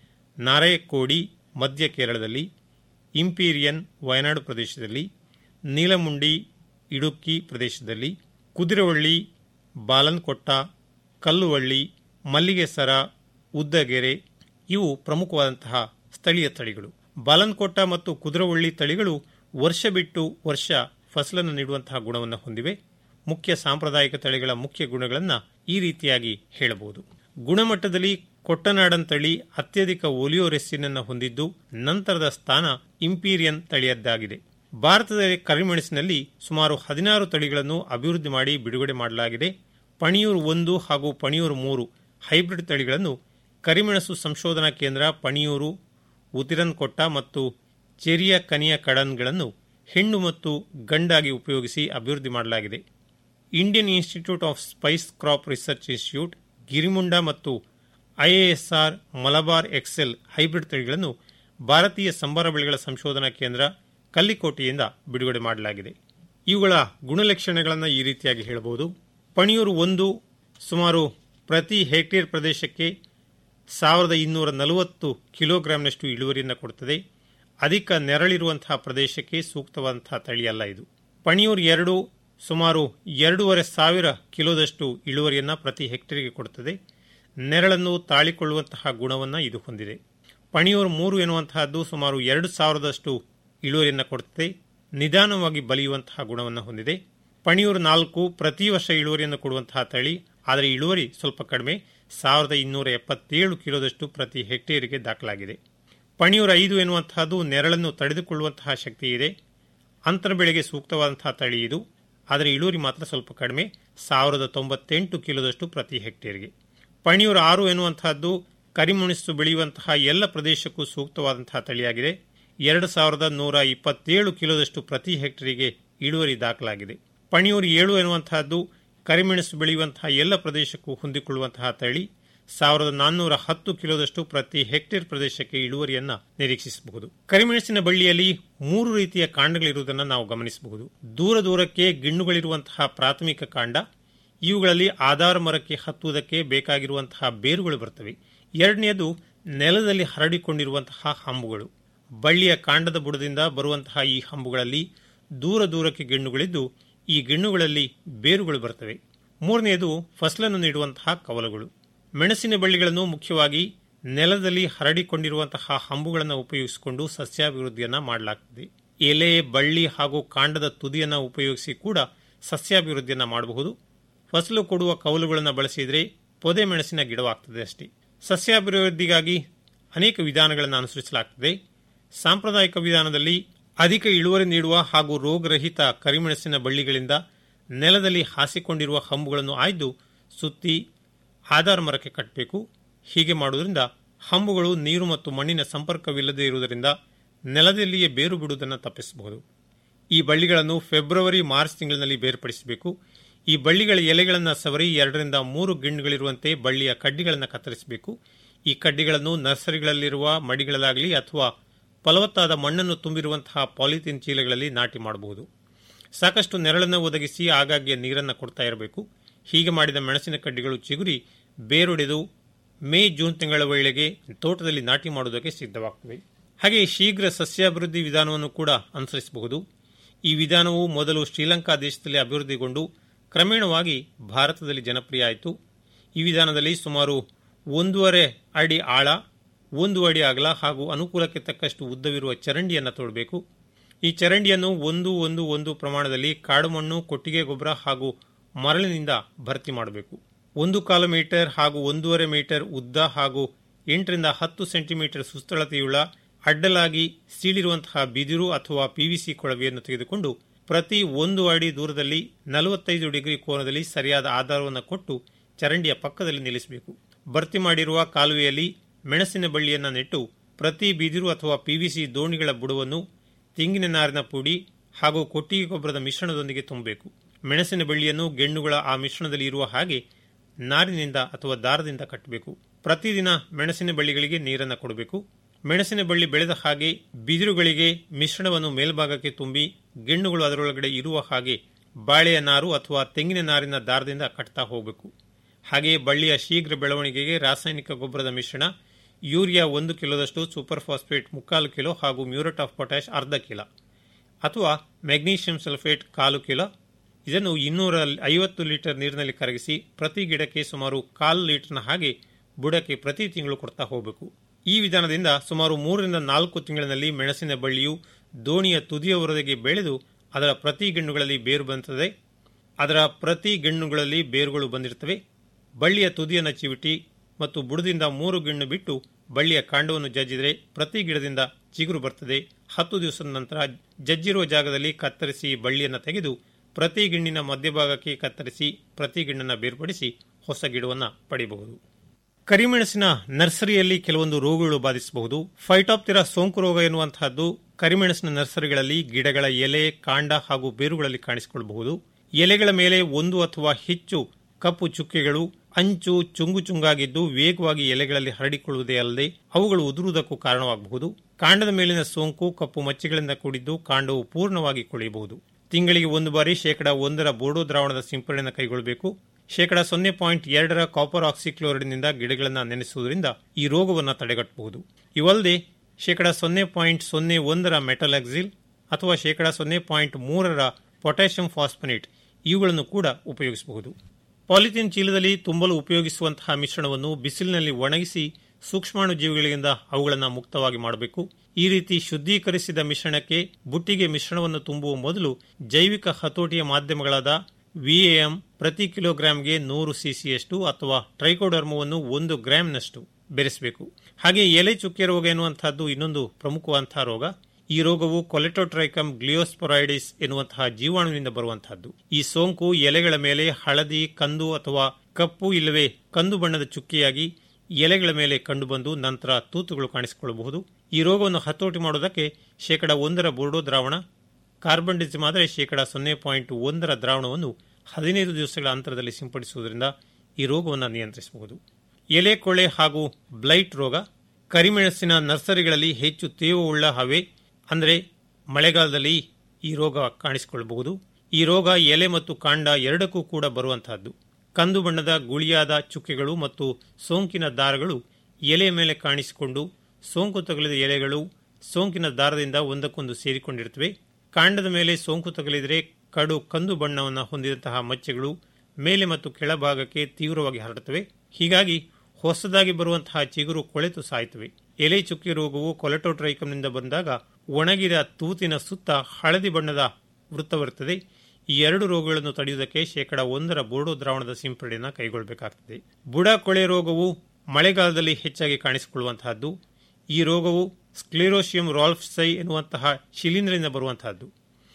ನಾರಾಯಕೋಡಿ ಮಧ್ಯ ಕೇರಳದಲ್ಲಿ ಇಂಪೀರಿಯನ್ ವಯನಾಡು ಪ್ರದೇಶದಲ್ಲಿ ನೀಲಮುಂಡಿ ಇಡುಕ್ಕಿ ಪ್ರದೇಶದಲ್ಲಿ ಕುದಿರವಳ್ಳಿ ಬಾಲನ್ಕೊಟ್ಟ ಕಲ್ಲುವಳ್ಳಿ ಮಲ್ಲಿಗೆ ಸರ ಉದ್ದಗೆರೆ ಇವು ಪ್ರಮುಖವಾದಂತಹ ಸ್ಥಳೀಯ ತಳಿಗಳು ಬಾಲನ್ಕೋಟ ಮತ್ತು ಕುದುರವಳ್ಳಿ ತಳಿಗಳು ವರ್ಷ ಬಿಟ್ಟು ವರ್ಷ ಫಸಲನ್ನು ನೀಡುವಂತಹ ಗುಣವನ್ನು ಹೊಂದಿವೆ ಮುಖ್ಯ ಸಾಂಪ್ರದಾಯಿಕ ತಳಿಗಳ ಮುಖ್ಯ ಗುಣಗಳನ್ನು ಈ ರೀತಿಯಾಗಿ ಹೇಳಬಹುದು ಗುಣಮಟ್ಟದಲ್ಲಿ ಕೊಟ್ಟನಾಡನ್ ತಳಿ ಅತ್ಯಧಿಕ ಒಲಿಯೋರೆಸ್ಸಿನನ್ನು ಹೊಂದಿದ್ದು ನಂತರದ ಸ್ಥಾನ ಇಂಪೀರಿಯನ್ ತಳಿಯದ್ದಾಗಿದೆ ಭಾರತದ ಕರಿಮೆಣಸಿನಲ್ಲಿ ಸುಮಾರು ಹದಿನಾರು ತಳಿಗಳನ್ನು ಅಭಿವೃದ್ಧಿ ಮಾಡಿ ಬಿಡುಗಡೆ ಮಾಡಲಾಗಿದೆ ಪಣಿಯೂರು ಒಂದು ಹಾಗೂ ಪಣಿಯೂರು ಮೂರು ಹೈಬ್ರಿಡ್ ತಳಿಗಳನ್ನು ಕರಿಮೆಣಸು ಸಂಶೋಧನಾ ಕೇಂದ್ರ ಪಣಿಯೂರು ಉತಿರನ್ಕೊಟ್ಟ ಮತ್ತು ಚೆರಿಯ ಕನಿಯ ಕಡನ್ಗಳನ್ನು ಹೆಣ್ಣು ಮತ್ತು ಗಂಡಾಗಿ ಉಪಯೋಗಿಸಿ ಅಭಿವೃದ್ಧಿ ಮಾಡಲಾಗಿದೆ Indian institute of spice crop research institute Girimunda ಮತ್ತು ಐಎಎಸ್ಆರ್ ಮಲಬಾರ್ ಎಕ್ಸೆಲ್ ಹೈಬ್ರಿಡ್ ತಳಿಗಳನ್ನು ಭಾರತೀಯ ಸಂಬಾರ ಬೆಳೆಗಳ ಸಂಶೋಧನಾ ಕೇಂದ್ರ ಕಲ್ಲಿಕೋಟೆಯಿಂದ ಬಿಡುಗಡೆ ಮಾಡಲಾಗಿದೆ ಇವುಗಳ ಗುಣಲಕ್ಷಣಗಳನ್ನು ಈ ರೀತಿಯಾಗಿ ಹೇಳಬಹುದು ಪಣಿಯೂರು ಒಂದು ಸುಮಾರು ಪ್ರತಿ ಹೆಕ್ಟೇರ್ ಪ್ರದೇಶಕ್ಕೆ ಸಾವಿರದ ಇನ್ನೂರ ನಲವತ್ತು ಕಿಲೋಗ್ರಾಂನಷ್ಟು ಇಳುವರಿಯನ್ನು ಕೊಡುತ್ತದೆ ಅಧಿಕ ನೆರಳಿರುವಂತಹ ಪ್ರದೇಶಕ್ಕೆ ಸೂಕ್ತವಾದಂತಹ ತಳಿಯಲ್ಲ ಇದು ಪಣಿಯೂರು ಎರಡು ಸುಮಾರು ಎರಡೂವರೆ ಸಾವಿರ ಕಿಲೋದಷ್ಟು ಇಳುವರಿಯನ್ನು ಪ್ರತಿ ಹೆಕ್ಟೇರ್ಗೆ ಕೊಡುತ್ತದೆ ನೆರಳನ್ನು ತಾಳಿಕೊಳ್ಳುವಂತಹ ಗುಣವನ್ನು ಇದು ಹೊಂದಿದೆ ಪಣಿಯೂರು ಮೂರು ಎನ್ನುವಂತಹದ್ದು ಸುಮಾರು ಎರಡು ಸಾವಿರದಷ್ಟು ಇಳುವರಿಯನ್ನು ಕೊಡುತ್ತದೆ ನಿಧಾನವಾಗಿ ಬಲಿಯುವಂತಹ ಗುಣವನ್ನು ಹೊಂದಿದೆ ಪಣಿಯೂರು ನಾಲ್ಕು ಪ್ರತಿ ವರ್ಷ ಇಳುವರಿಯನ್ನು ಕೊಡುವಂತಹ ತಳಿ ಆದರೆ ಇಳುವರಿ ಸ್ವಲ್ಪ ಕಡಿಮೆ ಸಾವಿರದ ಇನ್ನೂರ ಎಪ್ಪತ್ತೇಳು ಕಿಲೋದಷ್ಟು ಪ್ರತಿ ಹೆಕ್ಟೇರಿಗೆ ದಾಖಲಾಗಿದೆ ಪಣಿಯೂರು ಐದು ಎನ್ನುವಂತಹದ್ದು ನೆರಳನ್ನು ತಡೆದುಕೊಳ್ಳುವಂತಹ ಶಕ್ತಿ ಇದೆ ಅಂತರ ಬೆಳೆಗೆ ಸೂಕ್ತವಾದಂತಹ ತಳಿ ಇದು ಆದರೆ ಇಳುವರಿ ಮಾತ್ರ ಸ್ವಲ್ಪ ಕಡಿಮೆ ಸಾವಿರದ ತೊಂಬತ್ತೆಂಟು ಕಿಲೋದಷ್ಟು ಪ್ರತಿ ಹೆಕ್ಟೇರ್ಗೆ ಪಣಿಯೂರು ಆರು ಎನ್ನುವಂತಹದ್ದು ಕರಿಮುಣಿಸು ಬೆಳೆಯುವಂತಹ ಎಲ್ಲ ಪ್ರದೇಶಕ್ಕೂ ಸೂಕ್ತವಾದಂತಹ ತಳಿಯಾಗಿದೆ ಎರಡು ಸಾವಿರದ ನೂರ ಇಪ್ಪತ್ತೇಳು ಕಿಲೋದಷ್ಟು ಪ್ರತಿ ಹೆಕ್ಟರಿಗೆ ಇಳುವರಿ ದಾಖಲಾಗಿದೆ ಪಣಿಯೂರು ಏಳು ಎನ್ನುವಂತಹದ್ದು ಕರಿಮೆಣಸು ಬೆಳೆಯುವಂತಹ ಎಲ್ಲ ಪ್ರದೇಶಕ್ಕೂ ಹೊಂದಿಕೊಳ್ಳುವಂತಹ ತಳಿ ಸಾವಿರದ ನಾನ್ನೂರ ಹತ್ತು ಕಿಲೋದಷ್ಟು ಪ್ರತಿ ಹೆಕ್ಟೇರ್ ಪ್ರದೇಶಕ್ಕೆ ಇಳುವರಿಯನ್ನ ನಿರೀಕ್ಷಿಸಬಹುದು ಕರಿಮೆಣಸಿನ ಬಳ್ಳಿಯಲ್ಲಿ ಮೂರು ರೀತಿಯ ಕಾಂಡಗಳಿರುವುದನ್ನು ನಾವು ಗಮನಿಸಬಹುದು ದೂರ ದೂರಕ್ಕೆ ಗಿಣ್ಣುಗಳಿರುವಂತಹ ಪ್ರಾಥಮಿಕ ಕಾಂಡ ಇವುಗಳಲ್ಲಿ ಆಧಾರ ಮರಕ್ಕೆ ಹತ್ತುವುದಕ್ಕೆ ಬೇಕಾಗಿರುವಂತಹ ಬೇರುಗಳು ಬರ್ತವೆ ಎರಡನೆಯದು ನೆಲದಲ್ಲಿ ಹರಡಿಕೊಂಡಿರುವಂತಹ ಹಂಬುಗಳು ಬಳ್ಳಿಯ ಕಾಂಡದ ಬುಡದಿಂದ ಬರುವಂತಹ ಈ ಹಂಬುಗಳಲ್ಲಿ ದೂರ ದೂರಕ್ಕೆ ಗಿಣ್ಣುಗಳಿದ್ದು ಈ ಗಿಣ್ಣುಗಳಲ್ಲಿ ಬೇರುಗಳು ಬರ್ತವೆ ಮೂರನೆಯದು ಫಸಲನ್ನು ನೀಡುವಂತಹ ಕವಲುಗಳು ಮೆಣಸಿನ ಬಳ್ಳಿಗಳನ್ನು ಮುಖ್ಯವಾಗಿ ನೆಲದಲ್ಲಿ ಹರಡಿಕೊಂಡಿರುವಂತಹ ಹಂಬುಗಳನ್ನು ಉಪಯೋಗಿಸಿಕೊಂಡು ಸಸ್ಯಾಭಿವೃದ್ಧಿಯನ್ನ ಮಾಡಲಾಗ್ತದೆ ಎಲೆ ಬಳ್ಳಿ ಹಾಗೂ ಕಾಂಡದ ತುದಿಯನ್ನು ಉಪಯೋಗಿಸಿ ಕೂಡ ಸಸ್ಯಾಭಿವೃದ್ಧಿಯನ್ನ ಮಾಡಬಹುದು ಫಸಲು ಕೊಡುವ ಕವಲುಗಳನ್ನು ಬಳಸಿದರೆ ಪೊದೆ ಮೆಣಸಿನ ಗಿಡವಾಗ್ತದೆ ಅಷ್ಟೇ ಸಸ್ಯಾಭಿವೃದ್ಧಿಗಾಗಿ ಅನೇಕ ವಿಧಾನಗಳನ್ನು ಅನುಸರಿಸಲಾಗ್ತದೆ ಸಾಂಪ್ರದಾಯಿಕ ವಿಧಾನದಲ್ಲಿ ಅಧಿಕ ಇಳುವರಿ ನೀಡುವ ಹಾಗೂ ರೋಗರಹಿತ ಕರಿಮೆಣಸಿನ ಬಳ್ಳಿಗಳಿಂದ ನೆಲದಲ್ಲಿ ಹಾಸಿಕೊಂಡಿರುವ ಹಂಬುಗಳನ್ನು ಆಯ್ದು ಸುತ್ತಿ ಆಧಾರ ಮರಕ್ಕೆ ಕಟ್ಟಬೇಕು ಹೀಗೆ ಮಾಡುವುದರಿಂದ ಹಂಬುಗಳು ನೀರು ಮತ್ತು ಮಣ್ಣಿನ ಸಂಪರ್ಕವಿಲ್ಲದೆ ಇರುವುದರಿಂದ ನೆಲದಲ್ಲಿಯೇ ಬೇರು ಬಿಡುವುದನ್ನು ತಪ್ಪಿಸಬಹುದು ಈ ಬಳ್ಳಿಗಳನ್ನು ಫೆಬ್ರವರಿ ಮಾರ್ಚ್ ತಿಂಗಳಿನಲ್ಲಿ ಬೇರ್ಪಡಿಸಬೇಕು ಈ ಬಳ್ಳಿಗಳ ಎಲೆಗಳನ್ನು ಸವರಿ ಎರಡರಿಂದ ಮೂರು ಗಿಣ್ಣುಗಳಿರುವಂತೆ ಬಳ್ಳಿಯ ಕಡ್ಡಿಗಳನ್ನು ಕತ್ತರಿಸಬೇಕು ಈ ಕಡ್ಡಿಗಳನ್ನು ನರ್ಸರಿಗಳಲ್ಲಿರುವ ಮಡಿಗಳಲ್ಲಾಗಲಿ ಅಥವಾ ಫಲವತ್ತಾದ ಮಣ್ಣನ್ನು ತುಂಬಿರುವಂತಹ ಪಾಲಿಥೀನ್ ಚೀಲಗಳಲ್ಲಿ ನಾಟಿ ಮಾಡಬಹುದು ಸಾಕಷ್ಟು ನೆರಳನ್ನು ಒದಗಿಸಿ ಆಗಾಗ್ಗೆ ನೀರನ್ನು ಕೊಡ್ತಾ ಇರಬೇಕು ಹೀಗೆ ಮಾಡಿದ ಮೆಣಸಿನ ಕಡ್ಡಿಗಳು ಚಿಗುರಿ ಬೇರೊಡೆದು ಮೇ ಜೂನ್ ತಿಂಗಳ ವೇಳೆಗೆ ತೋಟದಲ್ಲಿ ನಾಟಿ ಮಾಡುವುದಕ್ಕೆ ಸಿದ್ಧವಾಗುತ್ತವೆ ಹಾಗೆ ಶೀಘ್ರ ಸಸ್ಯಾಭಿವೃದ್ಧಿ ವಿಧಾನವನ್ನು ಕೂಡ ಅನುಸರಿಸಬಹುದು ಈ ವಿಧಾನವು ಮೊದಲು ಶ್ರೀಲಂಕಾ ದೇಶದಲ್ಲಿ ಅಭಿವೃದ್ಧಿಗೊಂಡು ಕ್ರಮೇಣವಾಗಿ ಭಾರತದಲ್ಲಿ ಜನಪ್ರಿಯ ಆಯಿತು ಈ ವಿಧಾನದಲ್ಲಿ ಸುಮಾರು ಒಂದೂವರೆ ಅಡಿ ಆಳ ಒಂದು ಅಡಿ ಅಗಲ ಹಾಗೂ ಅನುಕೂಲಕ್ಕೆ ತಕ್ಕಷ್ಟು ಉದ್ದವಿರುವ ಚರಂಡಿಯನ್ನು ತೋಡಬೇಕು ಈ ಚರಂಡಿಯನ್ನು ಒಂದು ಒಂದು ಒಂದು ಪ್ರಮಾಣದಲ್ಲಿ ಕಾಡುಮಣ್ಣು ಕೊಟ್ಟಿಗೆ ಗೊಬ್ಬರ ಹಾಗೂ ಮರಳಿನಿಂದ ಭರ್ತಿ ಮಾಡಬೇಕು ಒಂದು ಕಾಲು ಮೀಟರ್ ಹಾಗೂ ಒಂದೂವರೆ ಮೀಟರ್ ಉದ್ದ ಹಾಗೂ ಎಂಟರಿಂದ ಹತ್ತು ಸೆಂಟಿಮೀಟರ್ ಸುಸ್ಥಳತೆಯುಳ್ಳ ಅಡ್ಡಲಾಗಿ ಸೀಳಿರುವಂತಹ ಬಿದಿರು ಅಥವಾ ಪಿವಿಸಿ ಕೊಳವೆಯನ್ನು ತೆಗೆದುಕೊಂಡು ಪ್ರತಿ ಒಂದು ಅಡಿ ದೂರದಲ್ಲಿ ನಲವತ್ತೈದು ಡಿಗ್ರಿ ಕೋನದಲ್ಲಿ ಸರಿಯಾದ ಆಧಾರವನ್ನು ಕೊಟ್ಟು ಚರಂಡಿಯ ಪಕ್ಕದಲ್ಲಿ ನಿಲ್ಲಿಸಬೇಕು ಭರ್ತಿ ಮಾಡಿರುವ ಕಾಲುವೆಯಲ್ಲಿ ಮೆಣಸಿನ ಬಳ್ಳಿಯನ್ನು ನೆಟ್ಟು ಪ್ರತಿ ಬಿದಿರು ಅಥವಾ ಪಿವಿಸಿ ದೋಣಿಗಳ ಬುಡವನ್ನು ತೆಂಗಿನ ನಾರಿನ ಪುಡಿ ಹಾಗೂ ಕೊಟ್ಟಿಗೆ ಗೊಬ್ಬರದ ಮಿಶ್ರಣದೊಂದಿಗೆ ತುಂಬಬೇಕು ಮೆಣಸಿನ ಬಳ್ಳಿಯನ್ನು ಗೆಣ್ಣುಗಳ ಆ ಮಿಶ್ರಣದಲ್ಲಿ ಇರುವ ಹಾಗೆ ನಾರಿನಿಂದ ಅಥವಾ ದಾರದಿಂದ ಕಟ್ಟಬೇಕು ಪ್ರತಿದಿನ ಮೆಣಸಿನ ಬಳ್ಳಿಗಳಿಗೆ ನೀರನ್ನು ಕೊಡಬೇಕು ಮೆಣಸಿನ ಬಳ್ಳಿ ಬೆಳೆದ ಹಾಗೆ ಬಿದಿರುಗಳಿಗೆ ಮಿಶ್ರಣವನ್ನು ಮೇಲ್ಭಾಗಕ್ಕೆ ತುಂಬಿ ಗೆಣ್ಣುಗಳು ಅದರೊಳಗಡೆ ಇರುವ ಹಾಗೆ ಬಾಳೆಯ ನಾರು ಅಥವಾ ತೆಂಗಿನ ನಾರಿನ ದಾರದಿಂದ ಕಟ್ತಾ ಹೋಗಬೇಕು ಹಾಗೆಯೇ ಬಳ್ಳಿಯ ಶೀಘ್ರ ಬೆಳವಣಿಗೆಗೆ ರಾಸಾಯನಿಕ ಗೊಬ್ಬರದ ಮಿಶ್ರಣ ಯೂರಿಯಾ ಒಂದು ಕಿಲೋದಷ್ಟು ಸೂಪರ್ ಫಾಸ್ಫೇಟ್ ಮುಕ್ಕಾಲು ಕಿಲೋ ಹಾಗೂ ಮ್ಯೂರೇಟ್ ಆಫ್ ಪೊಟ್ಯಾಶ್ ಅರ್ಧ ಕಿಲೋ ಅಥವಾ ಮೆಗ್ನೀಷಿಯಂ ಸಲ್ಫೇಟ್ ಕಾಲು ಕಿಲೋ ಇದನ್ನು ಇನ್ನೂರ ಐವತ್ತು ಲೀಟರ್ ನೀರಿನಲ್ಲಿ ಕರಗಿಸಿ ಪ್ರತಿ ಗಿಡಕ್ಕೆ ಸುಮಾರು ಕಾಲು ಲೀಟರ್ನ ಹಾಗೆ ಬುಡಕ್ಕೆ ಪ್ರತಿ ತಿಂಗಳು ಕೊಡ್ತಾ ಹೋಗಬೇಕು ಈ ವಿಧಾನದಿಂದ ಸುಮಾರು ಮೂರರಿಂದ ನಾಲ್ಕು ತಿಂಗಳಿನಲ್ಲಿ ಮೆಣಸಿನ ಬಳ್ಳಿಯು ದೋಣಿಯ ತುದಿಯವರೆಗೆ ಬೆಳೆದು ಅದರ ಪ್ರತಿ ಗೆಣ್ಣುಗಳಲ್ಲಿ ಬೇರು ಬಂದಿರುತ್ತದೆ ಅದರ ಪ್ರತಿ ಗೆಣ್ಣುಗಳಲ್ಲಿ ಬೇರುಗಳು ಬಂದಿರುತ್ತವೆ ಬಳ್ಳಿಯ ತುದಿಯನ್ನು ಚಿವಿಟಿ ಮತ್ತು ಬುಡದಿಂದ ಮೂರು ಗಿಣ್ಣು ಬಿಟ್ಟು ಬಳ್ಳಿಯ ಕಾಂಡವನ್ನು ಜಜ್ಜಿದರೆ ಪ್ರತಿ ಗಿಡದಿಂದ ಚಿಗುರು ಬರ್ತದೆ ಹತ್ತು ದಿವಸದ ನಂತರ ಜಜ್ಜಿರುವ ಜಾಗದಲ್ಲಿ ಕತ್ತರಿಸಿ ಬಳ್ಳಿಯನ್ನು ತೆಗೆದು ಪ್ರತಿ ಗಿಣ್ಣಿನ ಮಧ್ಯಭಾಗಕ್ಕೆ ಕತ್ತರಿಸಿ ಪ್ರತಿ ಗಿಣ್ಣನ್ನು ಬೇರ್ಪಡಿಸಿ ಹೊಸ ಗಿಡವನ್ನು ಪಡೆಯಬಹುದು ಕರಿಮೆಣಸಿನ ನರ್ಸರಿಯಲ್ಲಿ ಕೆಲವೊಂದು ರೋಗಗಳು ಬಾಧಿಸಬಹುದು ಫೈಟಾಪ್ತಿರಾ ಸೋಂಕು ರೋಗ ಎನ್ನುವಂತಹದ್ದು ಕರಿಮೆಣಸಿನ ನರ್ಸರಿಗಳಲ್ಲಿ ಗಿಡಗಳ ಎಲೆ ಕಾಂಡ ಹಾಗೂ ಬೇರುಗಳಲ್ಲಿ ಕಾಣಿಸಿಕೊಳ್ಳಬಹುದು ಎಲೆಗಳ ಮೇಲೆ ಒಂದು ಅಥವಾ ಹೆಚ್ಚು ಕಪ್ಪು ಚುಕ್ಕೆಗಳು ಅಂಚು ಚುಂಗು ಚುಂಗಾಗಿದ್ದು ವೇಗವಾಗಿ ಎಲೆಗಳಲ್ಲಿ ಹರಡಿಕೊಳ್ಳುವುದೇ ಅಲ್ಲದೆ ಅವುಗಳು ಉದುರುವುದಕ್ಕೂ ಕಾರಣವಾಗಬಹುದು ಕಾಂಡದ ಮೇಲಿನ ಸೋಂಕು ಕಪ್ಪು ಮಚ್ಚೆಗಳಿಂದ ಕೂಡಿದ್ದು ಕಾಂಡವು ಪೂರ್ಣವಾಗಿ ಕೊಳೆಯಬಹುದು ತಿಂಗಳಿಗೆ ಒಂದು ಬಾರಿ ಶೇಕಡ ಒಂದರ ಬೋರ್ಡೋ ದ್ರಾವಣದ ಸಿಂಪಡಣೆಯನ್ನು ಕೈಗೊಳ್ಳಬೇಕು ಶೇಕಡ ಸೊನ್ನೆ ಪಾಯಿಂಟ್ ಎರಡರ ಕಾಪರ್ ಆಕ್ಸಿಕ್ಲೋರೈಡ್ನಿಂದ ಗಿಡಗಳನ್ನು ನೆನೆಸುವುದರಿಂದ ಈ ರೋಗವನ್ನು ತಡೆಗಟ್ಟಬಹುದು ಇವಲ್ಲದೆ ಶೇಕಡ ಸೊನ್ನೆ ಪಾಯಿಂಟ್ ಸೊನ್ನೆ ಒಂದರ ಮೆಟಲಾಕ್ಸಿಲ್ ಅಥವಾ ಶೇಕಡ ಸೊನ್ನೆ ಪಾಯಿಂಟ್ ಮೂರರ ಪೊಟ್ಯಾಷಿಯಂ ಫಾಸ್ಫನೇಟ್ ಇವುಗಳನ್ನು ಕೂಡ ಉಪಯೋಗಿಸಬಹುದು ಪಾಲಿಥೀನ್ ಚೀಲದಲ್ಲಿ ತುಂಬಲು ಉಪಯೋಗಿಸುವಂತಹ ಮಿಶ್ರಣವನ್ನು ಬಿಸಿಲಿನಲ್ಲಿ ಒಣಗಿಸಿ ಸೂಕ್ಷ್ಮಾಣು ಜೀವಿಗಳಿಂದ ಅವುಗಳನ್ನು ಮುಕ್ತವಾಗಿ ಮಾಡಬೇಕು ಈ ರೀತಿ ಶುದ್ಧೀಕರಿಸಿದ ಮಿಶ್ರಣಕ್ಕೆ ಬುಟ್ಟಿಗೆ ಮಿಶ್ರಣವನ್ನು ತುಂಬುವ ಮೊದಲು ಜೈವಿಕ ಹತೋಟಿಯ ಮಾಧ್ಯಮಗಳಾದ ವಿಎಎಂ ಪ್ರತಿ ಕಿಲೋಗ್ರಾಂಗೆ ನೂರು ಸಿಸಿಯಷ್ಟು ಅಥವಾ ಟ್ರೈಕೋಡರ್ಮವನ್ನು ಒಂದು ಗ್ರಾಂನಷ್ಟು ಬೆರೆಸಬೇಕು ಹಾಗೆ ಎಲೆ ಚುಕ್ಕೆ ರೋಗ ಎನ್ನುವಂತಹದ್ದು ಇನ್ನೊಂದು ಪ್ರಮುಖವಂತಹ ರೋಗ ಈ ರೋಗವು ಕೊಲೆಟೋಟ್ರೈಕಮ್ ಗ್ಲಿಯೋಸ್ಪೊರೈಡಿಸ್ ಎನ್ನುವಂತಹ ಜೀವಾಣುವಿನಿಂದ ಬರುವಂತಹದ್ದು ಈ ಸೋಂಕು ಎಲೆಗಳ ಮೇಲೆ ಹಳದಿ ಕಂದು ಅಥವಾ ಕಪ್ಪು ಇಲ್ಲವೇ ಕಂದು ಬಣ್ಣದ ಚುಕ್ಕಿಯಾಗಿ ಎಲೆಗಳ ಮೇಲೆ ಕಂಡುಬಂದು ನಂತರ ತೂತುಗಳು ಕಾಣಿಸಿಕೊಳ್ಳಬಹುದು ಈ ರೋಗವನ್ನು ಹತೋಟಿ ಮಾಡುವುದಕ್ಕೆ ಶೇಕಡ ಒಂದರ ಬೋರ್ಡೋ ದ್ರಾವಣ ಕಾರ್ಬನ್ ಡಿಸಿಮ್ ಆದರೆ ಶೇಕಡ ಸೊನ್ನೆ ಪಾಯಿಂಟ್ ಒಂದರ ದ್ರಾವಣವನ್ನು ಹದಿನೈದು ದಿವಸಗಳ ಅಂತರದಲ್ಲಿ ಸಿಂಪಡಿಸುವುದರಿಂದ ಈ ರೋಗವನ್ನು ನಿಯಂತ್ರಿಸಬಹುದು ಎಲೆ ಕೊಳೆ ಹಾಗೂ ಬ್ಲೈಟ್ ರೋಗ ಕರಿಮೆಣಸಿನ ನರ್ಸರಿಗಳಲ್ಲಿ ಹೆಚ್ಚು ತೇವವುಳ್ಳ ಹವೆ ಅಂದರೆ ಮಳೆಗಾಲದಲ್ಲಿ ಈ ರೋಗ ಕಾಣಿಸಿಕೊಳ್ಳಬಹುದು ಈ ರೋಗ ಎಲೆ ಮತ್ತು ಕಾಂಡ ಎರಡಕ್ಕೂ ಕೂಡ ಬರುವಂತಹದ್ದು ಕಂದು ಬಣ್ಣದ ಗುಳಿಯಾದ ಚುಕ್ಕೆಗಳು ಮತ್ತು ಸೋಂಕಿನ ದಾರಗಳು ಎಲೆಯ ಮೇಲೆ ಕಾಣಿಸಿಕೊಂಡು ಸೋಂಕು ತಗುಲಿದ ಎಲೆಗಳು ಸೋಂಕಿನ ದಾರದಿಂದ ಒಂದಕ್ಕೊಂದು ಸೇರಿಕೊಂಡಿರುತ್ತವೆ ಕಾಂಡದ ಮೇಲೆ ಸೋಂಕು ತಗುಲಿದರೆ ಕಡು ಕಂದು ಬಣ್ಣವನ್ನು ಹೊಂದಿದಂತಹ ಮಚ್ಚೆಗಳು ಮೇಲೆ ಮತ್ತು ಕೆಳಭಾಗಕ್ಕೆ ತೀವ್ರವಾಗಿ ಹರಡುತ್ತವೆ ಹೀಗಾಗಿ ಹೊಸದಾಗಿ ಬರುವಂತಹ ಚಿಗುರು ಕೊಳೆತು ಸಾಯ್ತವೆ ಎಲೆ ಚುಕ್ಕಿ ರೋಗವು ಕೊಲೆಟೋಟ್ರೈಕಮ್ನಿಂದ ಬಂದಾಗ ಒಣಗಿದ ತೂತಿನ ಸುತ್ತ ಹಳದಿ ಬಣ್ಣದ ವೃತ್ತವಿರುತ್ತದೆ ಈ ಎರಡು ರೋಗಗಳನ್ನು ತಡೆಯುವುದಕ್ಕೆ ಶೇಕಡ ಒಂದರ ಬೋರ್ಡೋ ದ್ರಾವಣದ ಸಿಂಪಡಣೆಯನ್ನು ಕೈಗೊಳ್ಳಬೇಕಾಗುತ್ತದೆ ಬುಡ ಕೊಳೆ ರೋಗವು ಮಳೆಗಾಲದಲ್ಲಿ ಹೆಚ್ಚಾಗಿ ಕಾಣಿಸಿಕೊಳ್ಳುವಂತಹದ್ದು ಈ ರೋಗವು ಸ್ಕ್ಲೇರೋಶಿಯಂ ರಾಲ್ಫ್ಸೈ ಎನ್ನುವಂತಹ ಶಿಲೀಂಧ್ರದಿಂದ ಬರುವಂತಹದ್ದು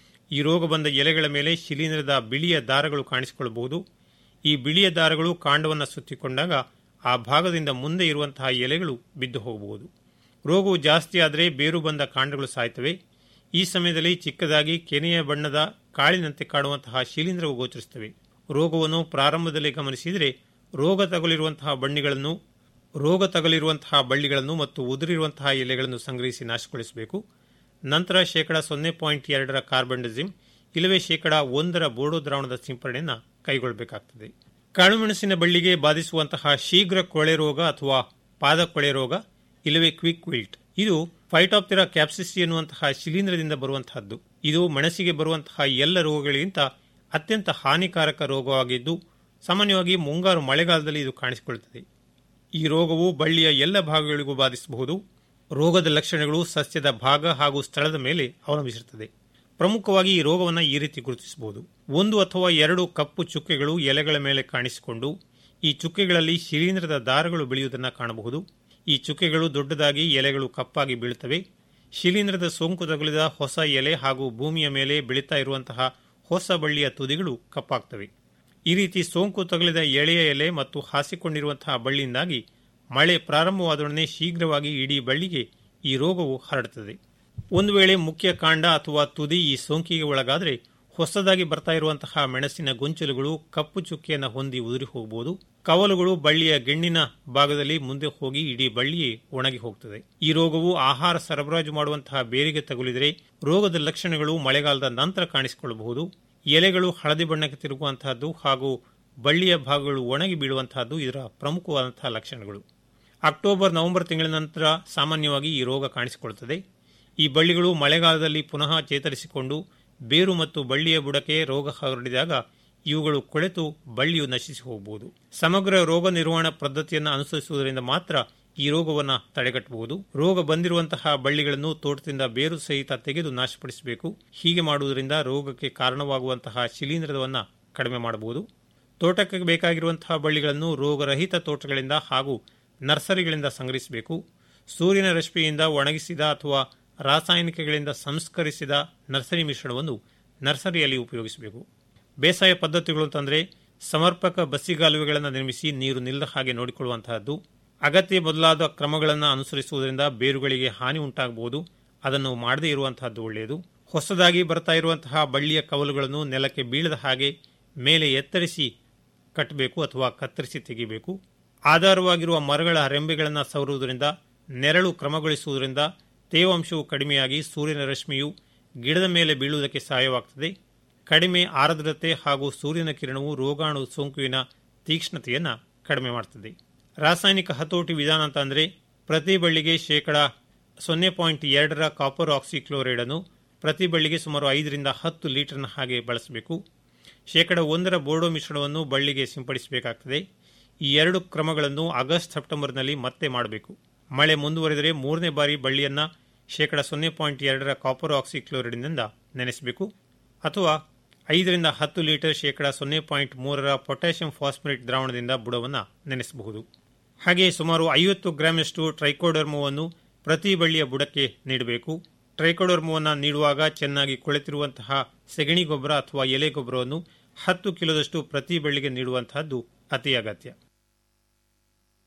ಈ ರೋಗ ಬಂದ ಎಲೆಗಳ ಮೇಲೆ ಶಿಲೀಂಧ್ರದ ಬಿಳಿಯ ದಾರಗಳು ಕಾಣಿಸಿಕೊಳ್ಳಬಹುದು ಈ ಬಿಳಿಯ ದಾರಗಳು ಕಾಂಡವನ್ನು ಸುತ್ತಿಕೊಂಡಾಗ ಆ ಭಾಗದಿಂದ ಮುಂದೆ ಇರುವಂತಹ ಎಲೆಗಳು ಬಿದ್ದು ಹೋಗಬಹುದು ರೋಗವು ಜಾಸ್ತಿ ಆದರೆ ಬೇರು ಬಂದ ಕಾಂಡಗಳು ಸಾಯ್ತವೆ ಈ ಸಮಯದಲ್ಲಿ ಚಿಕ್ಕದಾಗಿ ಕೆನೆಯ ಬಣ್ಣದ ಕಾಳಿನಂತೆ ಕಾಡುವಂತಹ ಶಿಲೀಂಧ್ರವು ಗೋಚರಿಸುತ್ತವೆ ರೋಗವನ್ನು ಪ್ರಾರಂಭದಲ್ಲಿ ಗಮನಿಸಿದರೆ ರೋಗ ತಗುಲಿರುವಂತಹ ಬಣ್ಣಿಗಳನ್ನು ರೋಗ ತಗುಲಿರುವಂತಹ ಬಳ್ಳಿಗಳನ್ನು ಮತ್ತು ಉದುರಿರುವಂತಹ ಎಲೆಗಳನ್ನು ಸಂಗ್ರಹಿಸಿ ನಾಶಗೊಳಿಸಬೇಕು ನಂತರ ಶೇಕಡ ಸೊನ್ನೆ ಪಾಯಿಂಟ್ ಎರಡರ ಕಾರ್ಬನ್ ಡಿಸಿಮ್ ಇಲ್ಲವೇ ಶೇಕಡ ಒಂದರ ಬೋರ್ಡೋ ದ್ರಾವಣದ ಸಿಂಪಡಣೆಯನ್ನು ಕೈಗೊಳ್ಳಬೇಕಾಗುತ್ತದೆ ಕಾಳುಮೆಣಸಿನ ಬಳ್ಳಿಗೆ ಬಾಧಿಸುವಂತಹ ಶೀಘ್ರ ಕೊಳೆ ರೋಗ ಅಥವಾ ಪಾದ ಕೊಳೆ ರೋಗ ಇಲ್ಲವೇ ಕ್ವಿಕ್ ವಿಲ್ಟ್ ಇದು ಫೈಟಾಪ್ತಿರಾ ಕ್ಯಾಪ್ಸಿಸಿ ಎನ್ನುವಂತಹ ಶಿಲೀಂಧ್ರದಿಂದ ಬರುವಂತಹದ್ದು ಇದು ಮೆಣಸಿಗೆ ಬರುವಂತಹ ಎಲ್ಲ ರೋಗಗಳಿಗಿಂತ ಅತ್ಯಂತ ಹಾನಿಕಾರಕ ರೋಗವಾಗಿದ್ದು ಸಾಮಾನ್ಯವಾಗಿ ಮುಂಗಾರು ಮಳೆಗಾಲದಲ್ಲಿ ಇದು ಕಾಣಿಸಿಕೊಳ್ಳುತ್ತದೆ ಈ ರೋಗವು ಬಳ್ಳಿಯ ಎಲ್ಲ ಭಾಗಗಳಿಗೂ ಬಾಧಿಸಬಹುದು ರೋಗದ ಲಕ್ಷಣಗಳು ಸಸ್ಯದ ಭಾಗ ಹಾಗೂ ಸ್ಥಳದ ಮೇಲೆ ಅವಲಂಬಿಸಿರುತ್ತದೆ ಪ್ರಮುಖವಾಗಿ ಈ ರೋಗವನ್ನು ಈ ರೀತಿ ಗುರುತಿಸಬಹುದು ಒಂದು ಅಥವಾ ಎರಡು ಕಪ್ಪು ಚುಕ್ಕೆಗಳು ಎಲೆಗಳ ಮೇಲೆ ಕಾಣಿಸಿಕೊಂಡು ಈ ಚುಕ್ಕೆಗಳಲ್ಲಿ ಶಿಲೀಂಧ್ರದ ದಾರಗಳು ಬೆಳೆಯುವುದನ್ನು ಕಾಣಬಹುದು ಈ ಚುಕ್ಕೆಗಳು ದೊಡ್ಡದಾಗಿ ಎಲೆಗಳು ಕಪ್ಪಾಗಿ ಬೀಳುತ್ತವೆ ಶಿಲೀಂಧ್ರದ ಸೋಂಕು ತಗುಲಿದ ಹೊಸ ಎಲೆ ಹಾಗೂ ಭೂಮಿಯ ಮೇಲೆ ಬೆಳೀತಾ ಇರುವಂತಹ ಹೊಸ ಬಳ್ಳಿಯ ತುದಿಗಳು ಕಪ್ಪಾಗ್ತವೆ ಈ ರೀತಿ ಸೋಂಕು ತಗುಲಿದ ಎಳೆಯ ಎಲೆ ಮತ್ತು ಹಾಸಿಕೊಂಡಿರುವಂತಹ ಬಳ್ಳಿಯಿಂದಾಗಿ ಮಳೆ ಪ್ರಾರಂಭವಾದೊಡನೆ ಶೀಘ್ರವಾಗಿ ಇಡೀ ಬಳ್ಳಿಗೆ ಈ ರೋಗವು ಹರಡುತ್ತದೆ ಒಂದು ವೇಳೆ ಮುಖ್ಯ ಕಾಂಡ ಅಥವಾ ತುದಿ ಈ ಸೋಂಕಿಗೆ ಒಳಗಾದರೆ ಹೊಸದಾಗಿ ಬರ್ತಾ ಇರುವಂತಹ ಮೆಣಸಿನ ಗೊಂಚಲುಗಳು ಕಪ್ಪು ಚುಕ್ಕೆಯನ್ನು ಹೊಂದಿ ಉದುರಿ ಹೋಗಬಹುದು ಕವಲುಗಳು ಬಳ್ಳಿಯ ಗೆಣ್ಣಿನ ಭಾಗದಲ್ಲಿ ಮುಂದೆ ಹೋಗಿ ಇಡೀ ಬಳ್ಳಿಯೇ ಒಣಗಿ ಹೋಗುತ್ತದೆ ಈ ರೋಗವು ಆಹಾರ ಸರಬರಾಜು ಮಾಡುವಂತಹ ಬೇರಿಗೆ ತಗುಲಿದರೆ ರೋಗದ ಲಕ್ಷಣಗಳು ಮಳೆಗಾಲದ ನಂತರ ಕಾಣಿಸಿಕೊಳ್ಳಬಹುದು ಎಲೆಗಳು ಹಳದಿ ಬಣ್ಣಕ್ಕೆ ತಿರುಗುವಂತಹದ್ದು ಹಾಗೂ ಬಳ್ಳಿಯ ಭಾಗಗಳು ಒಣಗಿ ಬೀಳುವಂತಹದ್ದು ಇದರ ಪ್ರಮುಖವಾದಂತಹ ಲಕ್ಷಣಗಳು ಅಕ್ಟೋಬರ್ ನವೆಂಬರ್ ತಿಂಗಳ ನಂತರ ಸಾಮಾನ್ಯವಾಗಿ ಈ ರೋಗ ಕಾಣಿಸಿಕೊಳ್ಳುತ್ತದೆ ಈ ಬಳ್ಳಿಗಳು ಮಳೆಗಾಲದಲ್ಲಿ ಪುನಃ ಚೇತರಿಸಿಕೊಂಡು ಬೇರು ಮತ್ತು ಬಳ್ಳಿಯ ಬುಡಕ್ಕೆ ರೋಗ ಹರಡಿದಾಗ ಇವುಗಳು ಕೊಳೆತು ಬಳ್ಳಿಯು ನಶಿಸಿ ಹೋಗಬಹುದು ಸಮಗ್ರ ರೋಗ ನಿರ್ವಹಣಾ ಪದ್ಧತಿಯನ್ನು ಅನುಸರಿಸುವುದರಿಂದ ಮಾತ್ರ ಈ ರೋಗವನ್ನು ತಡೆಗಟ್ಟಬಹುದು ರೋಗ ಬಂದಿರುವಂತಹ ಬಳ್ಳಿಗಳನ್ನು ತೋಟದಿಂದ ಬೇರು ಸಹಿತ ತೆಗೆದು ನಾಶಪಡಿಸಬೇಕು ಹೀಗೆ ಮಾಡುವುದರಿಂದ ರೋಗಕ್ಕೆ ಕಾರಣವಾಗುವಂತಹ ಶಿಲೀಂಧ್ರವನ್ನು ಕಡಿಮೆ ಮಾಡಬಹುದು ತೋಟಕ್ಕೆ ಬೇಕಾಗಿರುವಂತಹ ಬಳ್ಳಿಗಳನ್ನು ರೋಗರಹಿತ ತೋಟಗಳಿಂದ ಹಾಗೂ ನರ್ಸರಿಗಳಿಂದ ಸಂಗ್ರಹಿಸಬೇಕು ಸೂರ್ಯನ ರಶ್ಮಿಯಿಂದ ಒಣಗಿಸಿದ ಅಥವಾ ರಾಸಾಯನಿಕಗಳಿಂದ ಸಂಸ್ಕರಿಸಿದ ನರ್ಸರಿ ಮಿಶ್ರಣವನ್ನು ನರ್ಸರಿಯಲ್ಲಿ ಉಪಯೋಗಿಸಬೇಕು ಬೇಸಾಯ ಪದ್ಧತಿಗಳು ಅಂತಂದರೆ ಸಮರ್ಪಕ ಬಸ್ಸಿಗಾಲುವೆಗಳನ್ನು ನಿರ್ಮಿಸಿ ನೀರು ನಿಲ್ಲದ ಹಾಗೆ ನೋಡಿಕೊಳ್ಳುವಂತಹದ್ದು ಅಗತ್ಯ ಬದಲಾದ ಕ್ರಮಗಳನ್ನು ಅನುಸರಿಸುವುದರಿಂದ ಬೇರುಗಳಿಗೆ ಹಾನಿ ಉಂಟಾಗಬಹುದು ಅದನ್ನು ಮಾಡದೇ ಇರುವಂತಹದ್ದು ಒಳ್ಳೆಯದು ಹೊಸದಾಗಿ ಬರ್ತಾ ಇರುವಂತಹ ಬಳ್ಳಿಯ ಕವಲುಗಳನ್ನು ನೆಲಕ್ಕೆ ಬೀಳದ ಹಾಗೆ ಮೇಲೆ ಎತ್ತರಿಸಿ ಕಟ್ಟಬೇಕು ಅಥವಾ ಕತ್ತರಿಸಿ ತೆಗೆಯಬೇಕು ಆಧಾರವಾಗಿರುವ ಮರಗಳ ರೆಂಬೆಗಳನ್ನು ಸವರುವುದರಿಂದ ನೆರಳು ಕ್ರಮಗೊಳಿಸುವುದರಿಂದ ತೇವಾಂಶವು ಕಡಿಮೆಯಾಗಿ ಸೂರ್ಯನ ರಶ್ಮಿಯು ಗಿಡದ ಮೇಲೆ ಬೀಳುವುದಕ್ಕೆ ಸಹಾಯವಾಗುತ್ತದೆ ಕಡಿಮೆ ಆರ್ದ್ರತೆ ಹಾಗೂ ಸೂರ್ಯನ ಕಿರಣವು ರೋಗಾಣು ಸೋಂಕುವಿನ ತೀಕ್ಷ್ಣತೆಯನ್ನು ಕಡಿಮೆ ಮಾಡುತ್ತದೆ ರಾಸಾಯನಿಕ ಹತೋಟಿ ವಿಧಾನ ಅಂತ ಅಂದರೆ ಪ್ರತಿ ಬಳ್ಳಿಗೆ ಶೇಕಡ ಸೊನ್ನೆ ಪಾಯಿಂಟ್ ಎರಡರ ಕಾಪರ್ ಆಕ್ಸಿಕ್ಲೋರೈಡ್ ಅನ್ನು ಪ್ರತಿ ಬಳ್ಳಿಗೆ ಸುಮಾರು ಐದರಿಂದ ಹತ್ತು ಲೀಟರ್ನ ಹಾಗೆ ಬಳಸಬೇಕು ಶೇಕಡ ಒಂದರ ಬೋರ್ಡೋ ಮಿಶ್ರಣವನ್ನು ಬಳ್ಳಿಗೆ ಸಿಂಪಡಿಸಬೇಕಾಗ್ತದೆ ಈ ಎರಡು ಕ್ರಮಗಳನ್ನು ಆಗಸ್ಟ್ ಸೆಪ್ಟೆಂಬರ್ನಲ್ಲಿ ಮತ್ತೆ ಮಾಡಬೇಕು ಮಳೆ ಮುಂದುವರೆದರೆ ಮೂರನೇ ಬಾರಿ ಬಳ್ಳಿಯನ್ನು ಶೇಕಡ ಸೊನ್ನೆ ಪಾಯಿಂಟ್ ಎರಡರ ಕಾಪರ್ ಆಕ್ಸಿಕ್ಲೋರೈಡ್ನಿಂದ ನೆನೆಸಬೇಕು ಅಥವಾ ಐದರಿಂದ ಹತ್ತು ಲೀಟರ್ ಶೇಕಡ ಸೊನ್ನೆ ಪಾಯಿಂಟ್ ಮೂರರ ಪೊಟ್ಯಾಷಿಯಂ ಫಾಸ್ಫರೇಟ್ ದ್ರಾವಣದಿಂದ ಬುಡವನ್ನು ನೆನೆಸಬಹುದು ಹಾಗೆಯೇ ಸುಮಾರು ಐವತ್ತು ಗ್ರಾಮಷ್ಟು ಟ್ರೈಕೋಡರ್ಮವನ್ನು ಪ್ರತಿ ಬಳ್ಳಿಯ ಬುಡಕ್ಕೆ ನೀಡಬೇಕು ಟ್ರೈಕೋಡರ್ಮವನ್ನು ನೀಡುವಾಗ ಚೆನ್ನಾಗಿ ಕೊಳೆತಿರುವಂತಹ ಸೆಗಣಿ ಗೊಬ್ಬರ ಅಥವಾ ಎಲೆ ಗೊಬ್ಬರವನ್ನು ಹತ್ತು ಕಿಲೋದಷ್ಟು ಪ್ರತಿ ಬಳ್ಳಿಗೆ ನೀಡುವಂತಹದ್ದು ಅತಿ ಅಗತ್ಯ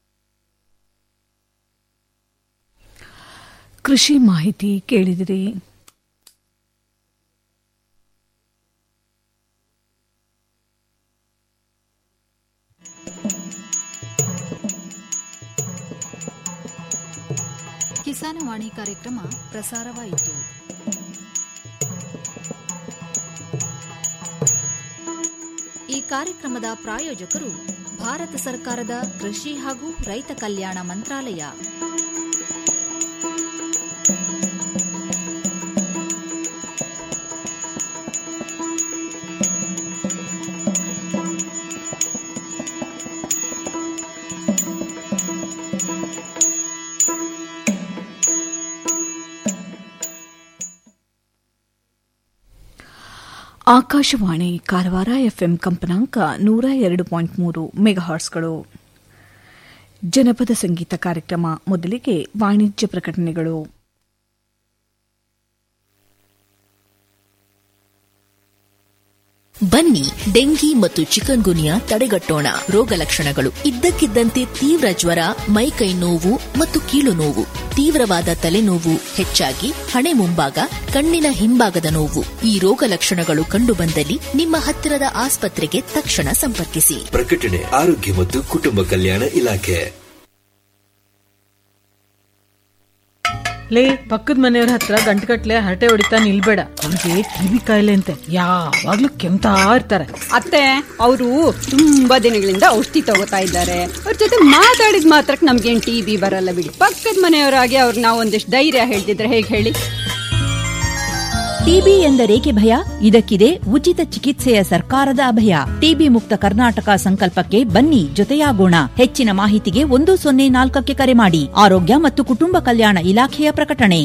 ಕೃಷಿ ಮಾಹಿತಿ ಕೇಳಿದಿರಿ ಕಿಸಾನವಾಣಿ ಕಾರ್ಯಕ್ರಮ ಪ್ರಸಾರವಾಯಿತು ಈ ಕಾರ್ಯಕ್ರಮದ ಪ್ರಾಯೋಜಕರು ಭಾರತ ಸರ್ಕಾರದ ಕೃಷಿ ಹಾಗೂ ರೈತ ಕಲ್ಯಾಣ ಮಂತ್ರಾಲಯ ಆಕಾಶವಾಣಿ ಕಾರವಾರ ಎಫ್ಎಂ ಕಂಪನಾಂಕ ನೂರ ಎರಡು ಪಾಯಿಂಟ್ ಮೂರು ಮೆಗಾಹಾರ್ಸ್ಗಳು ಜನಪದ ಸಂಗೀತ ಕಾರ್ಯಕ್ರಮ ಮೊದಲಿಗೆ ವಾಣಿಜ್ಯ ಪ್ರಕಟಣೆಗಳು ಬನ್ನಿ ಡೆಂಗಿ ಮತ್ತು ಚಿಕನ್ ಗುನಿಯಾ ತಡೆಗಟ್ಟೋಣ ರೋಗ ಲಕ್ಷಣಗಳು ಇದ್ದಕ್ಕಿದ್ದಂತೆ ತೀವ್ರ ಜ್ವರ ಮೈಕೈ ನೋವು ಮತ್ತು ಕೀಲು ನೋವು ತೀವ್ರವಾದ ತಲೆನೋವು ಹೆಚ್ಚಾಗಿ ಹಣೆ ಮುಂಭಾಗ ಕಣ್ಣಿನ ಹಿಂಭಾಗದ ನೋವು ಈ ರೋಗ ಲಕ್ಷಣಗಳು ಕಂಡುಬಂದಲ್ಲಿ ನಿಮ್ಮ ಹತ್ತಿರದ ಆಸ್ಪತ್ರೆಗೆ ತಕ್ಷಣ ಸಂಪರ್ಕಿಸಿ ಪ್ರಕಟಣೆ ಆರೋಗ್ಯ ಮತ್ತು ಕುಟುಂಬ ಕಲ್ಯಾಣ ಇಲಾಖೆ ಲೇ ಪಕ್ಕದ ಮನೆಯವ್ರ ಹತ್ರ ಗಂಟುಗಟ್ಲೆ ಹರಟೆ ಹೊಡಿತಾ ನಿಲ್ಬೇಡ ಅವ್ರಿಗೆ ಟಿವಿ ಕಾಯಿಲೆ ಅಂತೆ ಯಾವಾಗ್ಲೂ ಕೆಮ್ತಾ ಇರ್ತಾರೆ ಅತ್ತೆ ಅವರು ತುಂಬಾ ದಿನಗಳಿಂದ ಔಷಧಿ ತಗೋತಾ ಇದ್ದಾರೆ ಅವ್ರ ಜೊತೆ ಮಾತಾಡಿದ ಮಾತ್ರಕ್ಕೆ ನಮ್ಗೇನ್ ಟಿವಿ ಬರಲ್ಲ ಬಿಡಿ ಪಕ್ಕದ ಮನೆಯವರಾಗಿ ಅವ್ರಿಗೆ ನಾವು ಒಂದಿಷ್ಟು ಧೈರ್ಯ ಹೇಳ್ತಿದ್ರೆ ಹೇಗೆ ಹೇಳಿ ಟಿಬಿ ಎಂದರೇಕೆ ಭಯ ಇದಕ್ಕಿದೆ ಉಚಿತ ಚಿಕಿತ್ಸೆಯ ಸರ್ಕಾರದ ಅಭಯ ಟಿಬಿ ಮುಕ್ತ ಕರ್ನಾಟಕ ಸಂಕಲ್ಪಕ್ಕೆ ಬನ್ನಿ ಜೊತೆಯಾಗೋಣ ಹೆಚ್ಚಿನ ಮಾಹಿತಿಗೆ ಒಂದು ಸೊನ್ನೆ ನಾಲ್ಕಕ್ಕೆ ಕರೆ ಮಾಡಿ ಆರೋಗ್ಯ ಮತ್ತು ಕುಟುಂಬ ಕಲ್ಯಾಣ ಇಲಾಖೆಯ ಪ್ರಕಟಣೆ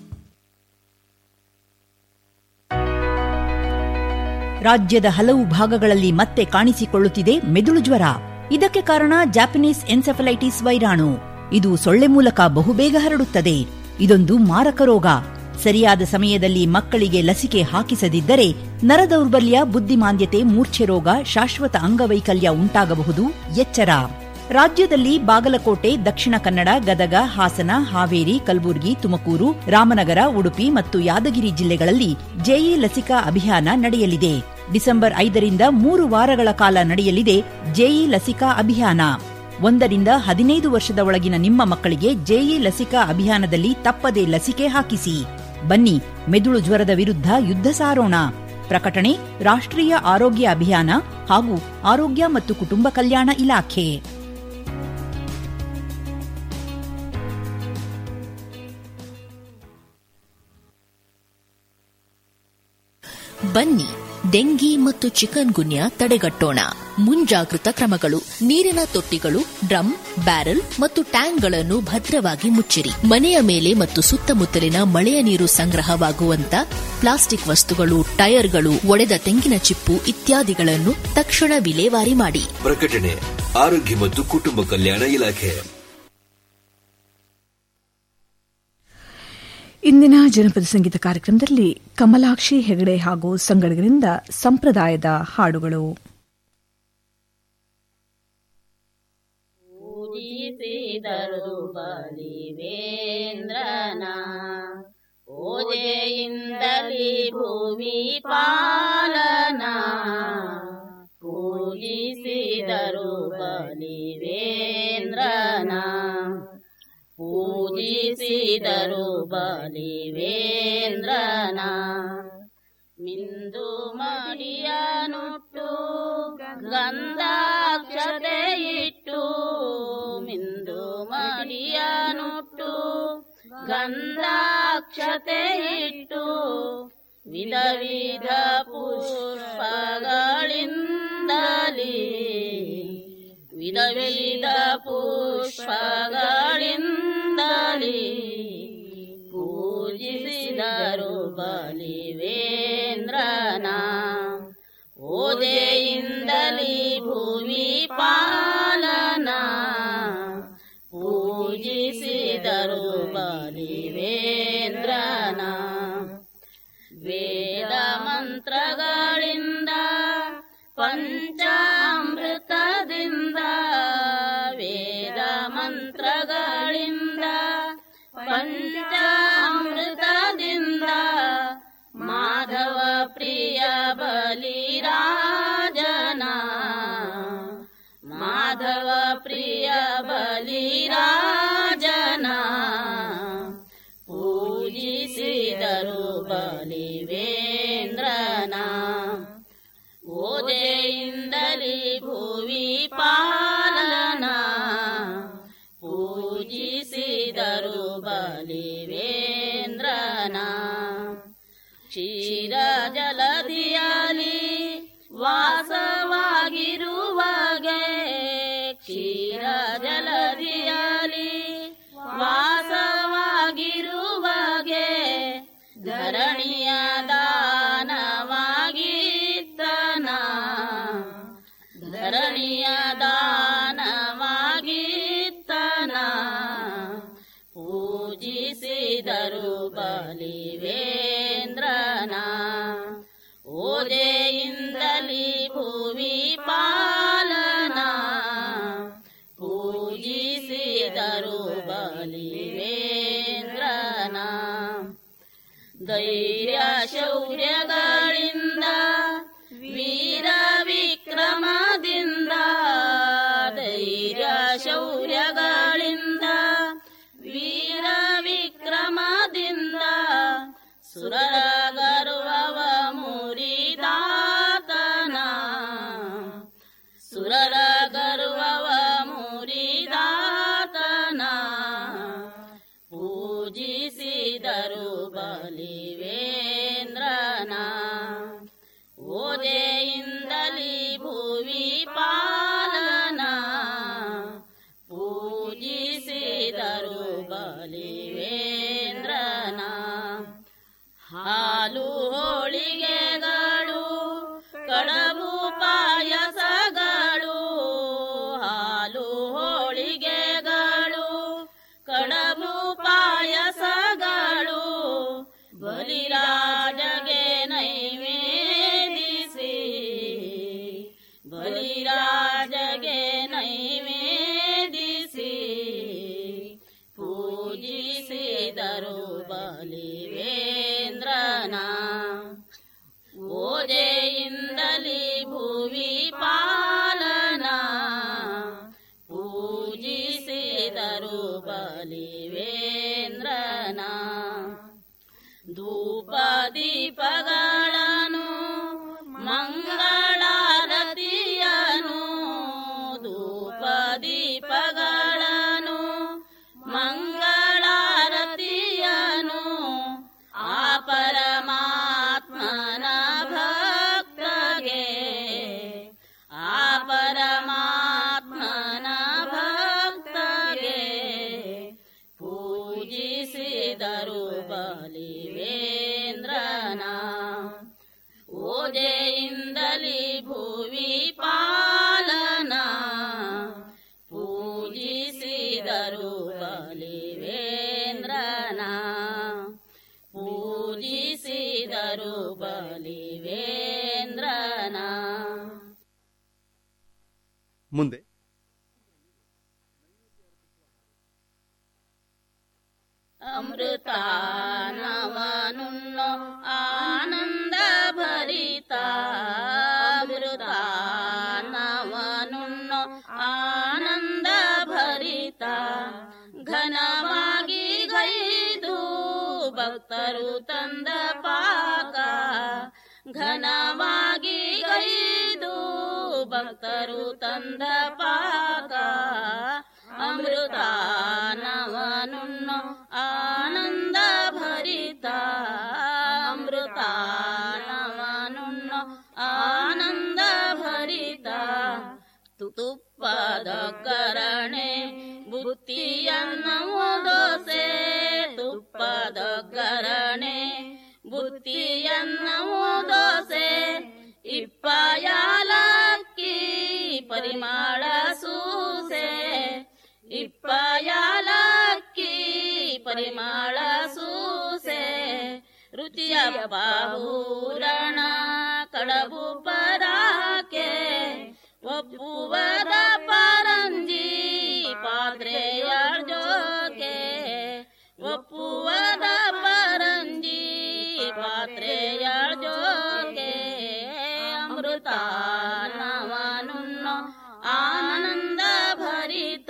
ರಾಜ್ಯದ ಹಲವು ಭಾಗಗಳಲ್ಲಿ ಮತ್ತೆ ಕಾಣಿಸಿಕೊಳ್ಳುತ್ತಿದೆ ಮೆದುಳು ಜ್ವರ ಇದಕ್ಕೆ ಕಾರಣ ಜಾಪನೀಸ್ ಎನ್ಸೆಫಲೈಟಿಸ್ ವೈರಾಣು ಇದು ಸೊಳ್ಳೆ ಮೂಲಕ ಬಹುಬೇಗ ಹರಡುತ್ತದೆ ಇದೊಂದು ಮಾರಕ ರೋಗ ಸರಿಯಾದ ಸಮಯದಲ್ಲಿ ಮಕ್ಕಳಿಗೆ ಲಸಿಕೆ ಹಾಕಿಸದಿದ್ದರೆ ನರದೌರ್ಬಲ್ಯ ಬುದ್ಧಿಮಾಂದ್ಯತೆ ಮೂರ್ಛೆ ರೋಗ ಶಾಶ್ವತ ಅಂಗವೈಕಲ್ಯ ಉಂಟಾಗಬಹುದು ಎಚ್ಚರ ರಾಜ್ಯದಲ್ಲಿ ಬಾಗಲಕೋಟೆ ದಕ್ಷಿಣ ಕನ್ನಡ ಗದಗ ಹಾಸನ ಹಾವೇರಿ ಕಲಬುರಗಿ ತುಮಕೂರು ರಾಮನಗರ ಉಡುಪಿ ಮತ್ತು ಯಾದಗಿರಿ ಜಿಲ್ಲೆಗಳಲ್ಲಿ ಜೆಇ ಲಸಿಕಾ ಅಭಿಯಾನ ನಡೆಯಲಿದೆ ಡಿಸೆಂಬರ್ ಐದರಿಂದ ಮೂರು ವಾರಗಳ ಕಾಲ ನಡೆಯಲಿದೆ ಜೆಇ ಲಸಿಕಾ ಅಭಿಯಾನ ಒಂದರಿಂದ ಹದಿನೈದು ವರ್ಷದ ಒಳಗಿನ ನಿಮ್ಮ ಮಕ್ಕಳಿಗೆ ಜೆಇ ಲಸಿಕಾ ಅಭಿಯಾನದಲ್ಲಿ ತಪ್ಪದೆ ಲಸಿಕೆ ಹಾಕಿಸಿ ಬನ್ನಿ ಮೆದುಳು ಜ್ವರದ ವಿರುದ್ಧ ಯುದ್ಧ ಸಾರೋಣ ಪ್ರಕಟಣೆ ರಾಷ್ಟ್ರೀಯ ಆರೋಗ್ಯ ಅಭಿಯಾನ ಹಾಗೂ ಆರೋಗ್ಯ ಮತ್ತು ಕುಟುಂಬ ಕಲ್ಯಾಣ ಇಲಾಖೆ ಬನ್ನಿ ಡೆಂಗಿ ಮತ್ತು ಚಿಕನ್ ಗುನ್ಯಾ ತಡೆಗಟ್ಟೋಣ ಮುಂಜಾಗೃತ ಕ್ರಮಗಳು ನೀರಿನ ತೊಟ್ಟಿಗಳು ಡ್ರಮ್ ಬ್ಯಾರೆಲ್ ಮತ್ತು ಟ್ಯಾಂಕ್ಗಳನ್ನು ಭದ್ರವಾಗಿ ಮುಚ್ಚಿರಿ ಮನೆಯ ಮೇಲೆ ಮತ್ತು ಸುತ್ತಮುತ್ತಲಿನ ಮಳೆಯ ನೀರು ಸಂಗ್ರಹವಾಗುವಂತ ಪ್ಲಾಸ್ಟಿಕ್ ವಸ್ತುಗಳು ಟೈರ್ಗಳು ಒಡೆದ ತೆಂಗಿನ ಚಿಪ್ಪು ಇತ್ಯಾದಿಗಳನ್ನು ತಕ್ಷಣ ವಿಲೇವಾರಿ ಮಾಡಿ ಪ್ರಕಟಣೆ ಆರೋಗ್ಯ ಮತ್ತು ಕುಟುಂಬ ಕಲ್ಯಾಣ ಇಲಾಖೆ ಇಂದಿನ ಜನಪದ ಸಂಗೀತ ಕಾರ್ಯಕ್ರಮದಲ್ಲಿ ಕಮಲಾಕ್ಷಿ ಹೆಗಡೆ ಹಾಗೂ ಸಂಗಡಿಗರಿಂದ ಸಂಪ್ರದಾಯದ ಹಾಡುಗಳು ಪೂಜಿಸಿದರು ಬಲಿವೇಂದ್ರನ ಓಜೆಯಿಂದಲಿ ಭೂಮಿ ಪಾಲನ ಪೂಜಿಸಿದರು ಬಲಿವೇಂದ್ರನ ಪೂಜಿಸಿದರು ಬಲಿವೇಂದ್ರನ ಮಿಂದು ಮಡಿಯನುಟ್ಟು ಗಂಧಾಕ್ಷತೆ ಇಟ್ಟು ಮಿಂದು ಮಡಿಯನುಟ್ಟು ಗಂಧಾಕ್ಷತೆ ಇಟ್ಟು ವಿಧ ವಿಧ ಪುಷ್ಪಗಳಿಂದಲೇ ವಿಧ ವಿಧ ಪುಷ್ಪಗಳಿಂದಲೇ ಪೂಜಿಸಿದರು ಬಲಿವೇಂದ್ರನ ಓದೆಯಿಂದಲೇ ಭೂಮಿ ಪಾಲನ ಪೂಜಿಸಿದರು ಬಲಿವೇಂದ್ರನ ವೇದ ಮಂತ್ರಗಳಿಂದ ಪಂಚಾಮೃತದಿಂದ ವೇದ ಮಂತ್ರಗಳಿಂದ ಪಂಚಾಮೃತದಿಂದ ಮಾಧವ ಪ್ರಿಯ ಬಲಿರಾಜನ ಮಾಧವ ಪ್ರಿಯ ಬಲಿರಾಜನ ಬಲಿವೇಂದ್ರನ ಓದೆಯಿಂದಲಿ ಭುವಿ ಪಾಲನ ಪೂಜಿಸಿದರು ಬಲಿವೇಂದ್ರನ ಕ್ಷೀರ ಜಲಧಿಯಲಿ ವಾಸವಾಗಿರುವಾಗೆ ಕ್ಷೀರ ಜಲಧಿಯಲಿ ವಾಸವಾಗಿರುವಾಗೆ ಧರಣಿಯ ದಾನವಾಗಿತ್ತನ ಧರಣಿಯ ದಾನವಾಗಿತ್ತನ ಪೂಜಿಸಿದರು ಬಲಿವೇಂದ್ರನ ಓದೆಯಿಂದಲಿ ಭುವಿ ಪಾಲನ ಪೂಜಿಸಿದರು ಬಲಿವೇಂದ್ರನ ಧೈರ್ಯ ಶೌರ್ಯಗಳಿಂದ ವೀರ ವಿಕ್ರಮದಿಂದ ಧೈರ್ಯ ಶೌರ್ಯಗಳಿಂದ ವೀರ ವಿಕ್ರಮದಿಂದ ಸುರರ ಗರ್ವವ ಮುರಿದಾತನ ಸುರರ ಗರ್ವವ ಮುರಿದಾತನ ಪೂಜಿಸಿದರು ಬಲಿವೇಂದ್ರನ ಓದೆಯಿಂದಲಿ ಭುವಿ ಪಾಲನ ಪೂಜಿಸಿದರು ಬಲಿವೇಂದ್ರನ ಹಾಲು ಹೋಳಿಗೆಗಳು ಕಡಬು ಪಾಯಸಗಳು ಹಾಲು ಹೋಳಿಗೆಗಳು ಕಡಬು ಪಾಯಸಗಳು ಬಲಿರಾಜಗೆ ನೈವೇದಿಸಿ ಬಲಿರಾಜಗೆ ನೈವೇದಿಸಿ ಪೂಜಿಸಿದರು ಬಲಿವೇಂದ್ರನ ಓದೆಯಿಂದಲಿ ಭುವಿ ಪಾಲನ ಪೂಜಿಸಿದರು ಬಲಿವೇಂದ್ರನ ಧೂಪ ದೀಪಗಳನ್ನು ಮಂಗಳಾರತಿಯನು ಧೂಪ ದೀಪಗಳನ್ನು ಮಂಗಳಾರತಿಯನು ಆ ಪರಮಾತ್ಮನ ಭಕ್ತಗೆ ಆ ಪರಮಾತ್ಮನ ಭಕ್ತಗೆ ಪೂಜಿಸಿದರು ಬಲಿವೇಂದ್ರನ ಓದೆಯಿಂದಲಿ ಭುವಿ ಪಾಲನ ಪೂಜಿಸಿದರು ಬಲಿವೇಂದ್ರನ ಪೂಜಿಸಿದರು ಬಲಿವೇಂದ್ರನ ಮುಂದೆ ಅಮೃತಾನವನುಣ್ಣೋ ಆನಂದ ಭರಿತ ಅಮೃತಾನವನುಣ್ಣೋ ಆನಂದ ಭರಿತ ಘನವಾಗಿ ಗೈದು ಭಕ್ತರು ತಂದ ಪಾಕ ಘನವಾಗಿ ಗೈದು ಭಕ್ತರು ತಂದ ಪಾಕ ಅಮೃತಾನವನುಣ್ಣೋ ಆನಂದ ಭರಿತ ಅಮೃತಾನವನುಣ್ಣೋ ಆನಂದ ಭರಿತ ತುಪ್ಪದ ಕರಣೆ ಬುತ್ತಿಯನ್ನು ದೋಸೆ ತುಪ್ಪದ ಕರಣೆ ಬುತ್ತಿಯನ್ನು ದೋಸೆ ಇಪ್ಪಯಾಲಕ್ಕಿ ಪರಿಮಾಳ ಸೂಸೆ ಇಪ್ಪಯಾಲಕ್ಕಿ ಪರಿಮಾಳ ಸೂಸೆ ರುಚಿಯ ಬಾಹೂರಣ ಕಡಬು ಪರಾಕೆ ಒಪ್ಪುವದ ಪರಂಜಿ ಪಾತ್ರೆಯಳ್ ಜೋಕೆ ಒಪ್ಪುವದ ಪರಂಜಿ ಪಾತ್ರೆಯಳ್ ಜೋಕೆ ಅಮೃತಾನವನುಣ್ಣೋ ಆನಂದ ಭರಿತ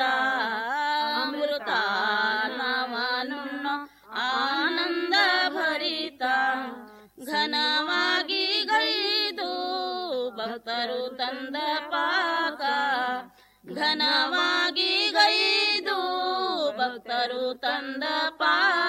ಅಮೃತಾನವನುಣ್ಣೋ ಆನಂದ ಭರಿತ ಘನವಾಗಿ ಗೈದು ಭಕ್ತರು ತಂದ ಪಾಕ ಘನವಾಗಿ ಗೈದು ಭಕ್ತರು ತಂದ ಪಾಕ